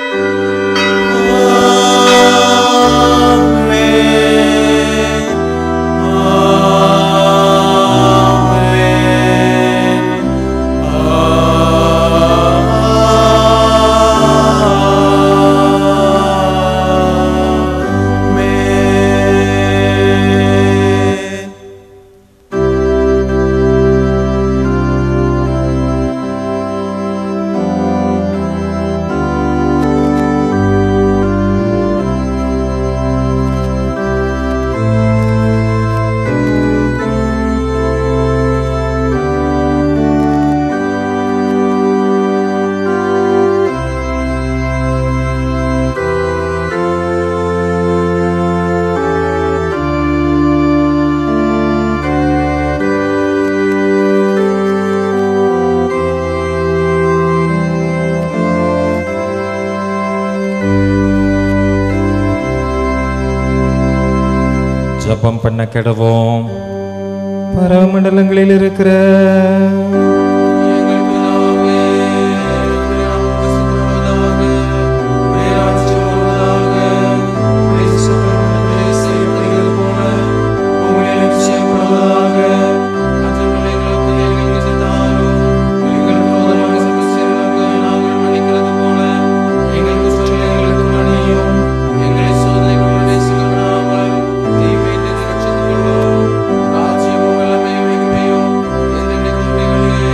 ஜபம் பண்ண கிடவோம் பரமண்டலங்களில் இருக்கிற எங்கள் பிதாவே, உம்முடைய நாமம் பரிசுத்தப்படுவதாக. உம்முடைய ராஜ்யம் வருவதாக. உம்முடைய சித்தம் செய்யப்படுகிறது போல பூமியிலும் செய்யப்படுவதாக. அன்றைய எங்களுக்கு எங்களுக்கு தாரும். எங்கள் விரோதமாக சமஸ்தர்களுக்கு நாங்கள் மன்னிக்கிறது போல எங்கள் குற்றங்களை எங்களுக்கு மன்னியும். எங்களை சோதனைக்குள் பிரவேசிக்கப்படாமல் தீமையிலிருந்து ரட்சித்துக் கொள்ளும். ராஜ்யமும் வல்லமையும் மகிமையும் என்றென்றைக்கும் உம்முடையது.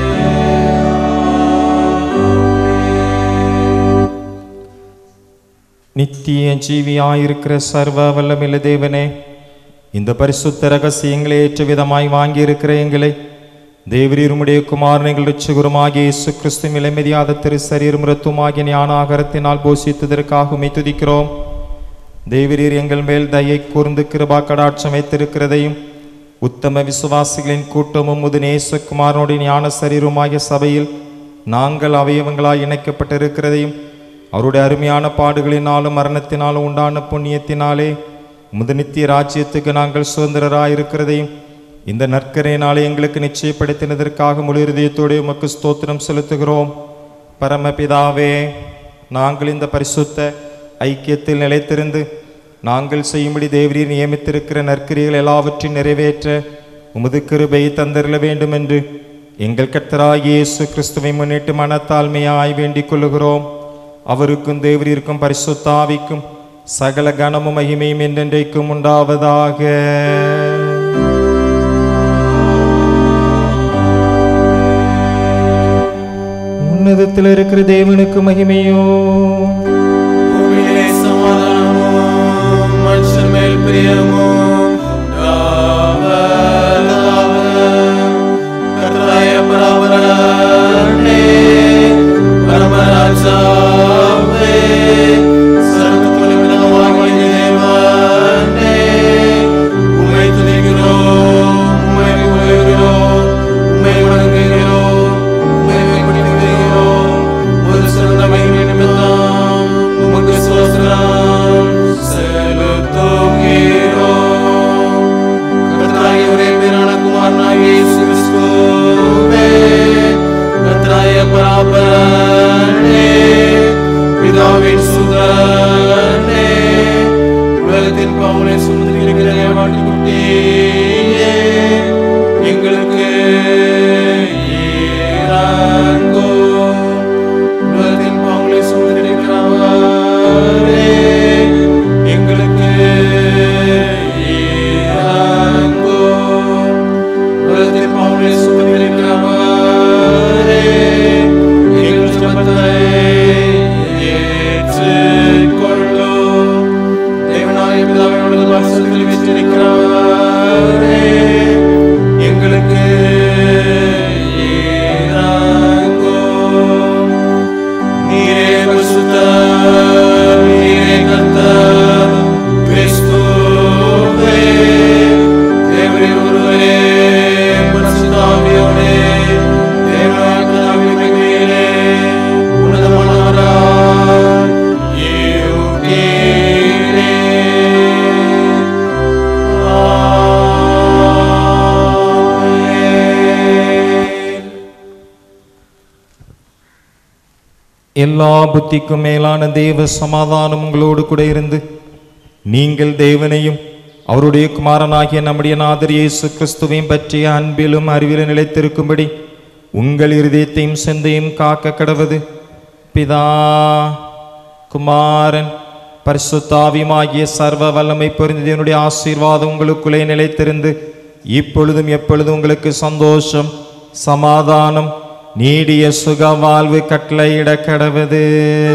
நித்திய ஜீவியாயிருக்கிற சர்வ வல்லமில்ல தேவனே இந்த பரிசுத்த ரகசியங்களை ஏற்ற விதமாய் வாங்கியிருக்கிற எங்களை தேவரீர் உம்முடைய குமாரன் எங்கள் ரிச்சுகுருமாகிய இயேசு கிறிஸ்து இளமெதியாத திரு சரீரம் ரத்துமாகிய ஞானாகரத்தினால் போஷித்ததற்காக உம்மை துதிக்கிறோம் தேவரீர் எங்கள் மேல் தயை கூர்ந்து கிருபா கடாட்சம் வைத்திருக்கிறதையும் உத்தம விசுவாசிகளின் கூட்டமும் முது நேசகுமாரனுடைய ஞான சரீரமாகிய சபையில் நாங்கள் அவயவங்களாய் இணைக்கப்பட்டிருக்கிறதையும் அவருடைய அருமையான பாடுகளினாலும் மரணத்தினாலும் உண்டான புண்ணியத்தினாலே முது நித்திய ராஜ்யத்துக்கு நாங்கள் சுதந்திரராயிருக்கிறதையும் இந்த நற்கரையினாலே எங்களுக்கு நிச்சயப்படுத்தினதற்காக முழு இருதயத்தோடு உமக்கு ஸ்தோத்திரம் செலுத்துகிறோம் பரமபிதாவே நாங்கள் இந்த பரிசுத்த ஐக்கியத்தில் நிலைத்திருந்து நாங்கள் செய்யும்படி தேவரீர் நியமித்திருக்கிற நற்கிரிகள் எல்லாவற்றையும் நிறைவேற்ற உமது கிருபையை தந்தருள வேண்டும் என்று எங்கள் கர்த்தராகிய இயேசு கிறிஸ்துவை முன்னிட்டு மனத்தாழ்மையாய் வேண்டிக் கொள்ளுகிறோம் அவருக்கும் தேவரீருக்கும் பரிசுத்தாவிக்கும் சகல கனமும் மகிமையும் என்றென்றைக்கும் உண்டாவதாக உன்னதத்தில் இருக்கிற தேவனுக்கு மகிமையோ ഭൂമിയിലെ സമാധാനവും മനുഷ്യന്മേൽ പ്രിയവും ഉണ്ടാവதாக. കർത്തായ പരാപരനേ, പരമരാജാവേ, സർവ്വത്തിനും പിതാവാകിയ ദേവനേ, ഉம்மை துதிக்கிறோம், உம்மை புகழுகிறோம், உம்மை வணங்குகிறோம், உம்மை வெளிப்படுத்துகிறோம். ஒரு சிறந்த மகிமை நிமித்தம் உமக்கு ஸ்தோத்திரம் செலுத்துகிறோம். கர்த்தராகிய ஒரே பேரான குமாரனாகிய இயேசு கிறிஸ்துவே, கர்த்தராகிய பராபரனே, பிதாவின் சுதனே, உலகத்தின் பாவனை சுமந்திருக்கிற வாட்டுக்குட்டியே, எங்களுக்கு இறங்கும். உலகத்தின் பாவங்களை சுமந்திருக்கிறவரே, எங்களுக்கு இறங்கும். உலகத்தின் பாவங்களை சுமந்திருக்கிறவரே, எங்கள் ஜெபத்தை ஏற்றுக்கொள்ளும். தேவனாகிய பிதாவின் உலக வாசல்களில் வீற்றிருக்கிறவரே, எங்களுக்கு இறங்கும். நீரே பரிசுத்தர், நீரே கர்த்தர், கிறிஸ்துவே, தேவரீர் ஒருவரே, பரிசுத்த ஆவியோடே, தேவனாகிய பிதாவின் மகிமையிலே, உன்னதமானவராய் இருக்கிறீரே. ஆமென். எல்லா புத்திக்கும் மேலான தேவ சமாதானம் உங்களோடு கூட இருந்து நீங்கள் தேவனையும் அவருடைய குமாரனாகிய நம்முடைய நாதர் இயேசு கிறிஸ்துவையும் பற்றிய அன்பிலும் அறிவிலும் நிலைத்திருக்கும்படி உங்கள் இருதயத்தையும் சிந்தையும் காக்க கடவது பிதா குமாரன் பரிசுத்தாவியுமாகிய சர்வ வல்லமை பொருந்தியனுடைய ஆசீர்வாதம் உங்களுக்குள்ளே நிலைத்திருந்து இப்பொழுதும் எப்பொழுதும் உங்களுக்கு சந்தோஷம் சமாதானம் நீடிய சுக வாழ்வு கட்டளையிட கடவது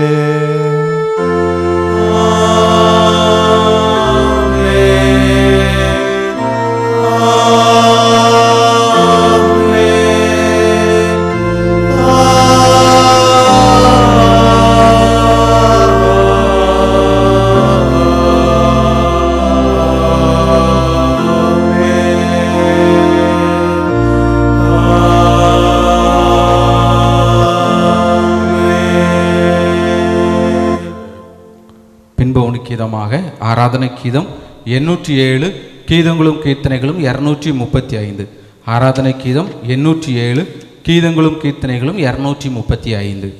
பின்பு உனக்கீதமாக ஆராதனை கீதம் எண்ணூற்றி ஏழு கீதங்களும் கீர்த்தனைகளும் இரநூற்றி முப்பத்தி ஐந்து ஆராதனை கீதம் எண்ணூற்றி ஏழு கீதங்களும் கீர்த்தனைகளும் இரநூற்றி முப்பத்தி ஐந்து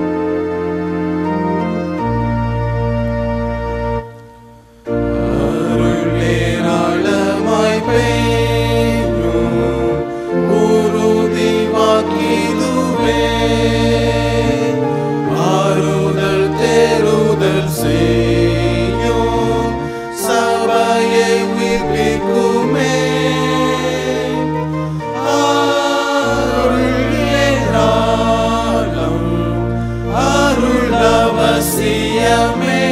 அருளேராளமாய் பெய்யும் உறுதி வாக்கிதுவே. ஆறுதல் தேறுதல் செய்யும் சபையை உயிர்ப்பிக்குமே. அருளேராளம் அருள் அவசியமே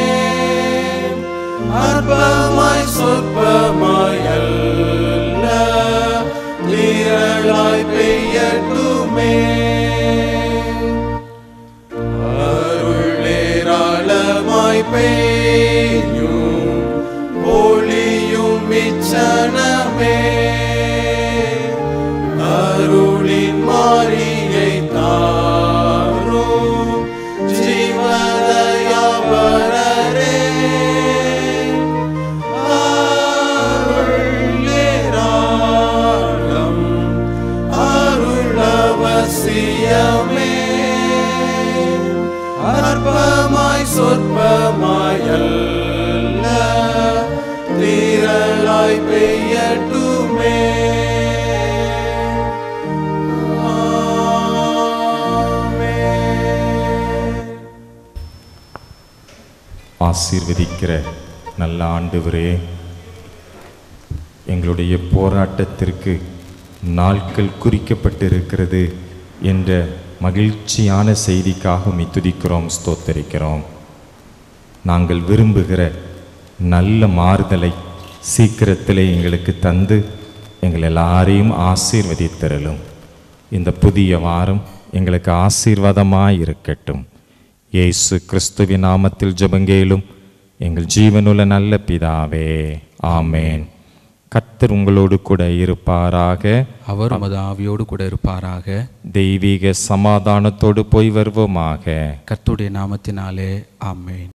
அற்பமாய் சொற்பமாய் அல்ல திரளாய் பெய்யட்டுமே அருளேராளமாய் பெய்யும் ஒளியும் மிச்சனமே ஆசீர்வதிக்கிற நல்ல ஆண்டவரே எங்களுடைய போராட்டத்திற்கு நாட்கள் குறிக்கப்பட்டிருக்கிறது என்ற மகிழ்ச்சியான செய்திக்காக உம்மை துதிக்கிறோம் ஸ்தோத்தரிக்கிறோம் நாங்கள் விரும்புகிற நல்ல மாறுதலை சீக்கிரத்திலே எங்களுக்கு தந்து எங்கள் எல்லாரையும் ஆசீர்வதித்தரலும் இந்த புதிய வாரம் எங்களுக்கு ஆசீர்வாதமாய் இருக்கட்டும் இயேசு கிறிஸ்துவின் நாமத்தில் ஜெபங்கேலும் எங்கள் ஜீவனுள்ள நல்ல பிதாவே ஆமேன் கர்த்தர் உங்களோடு கூட இருப்பாராக அவர் உமது ஆவியோடு கூட இருப்பாராக தெய்வீக சமாதானத்தோடு போய் வருவோமாக கர்த்தருடைய நாமத்தினாலே ஆமென்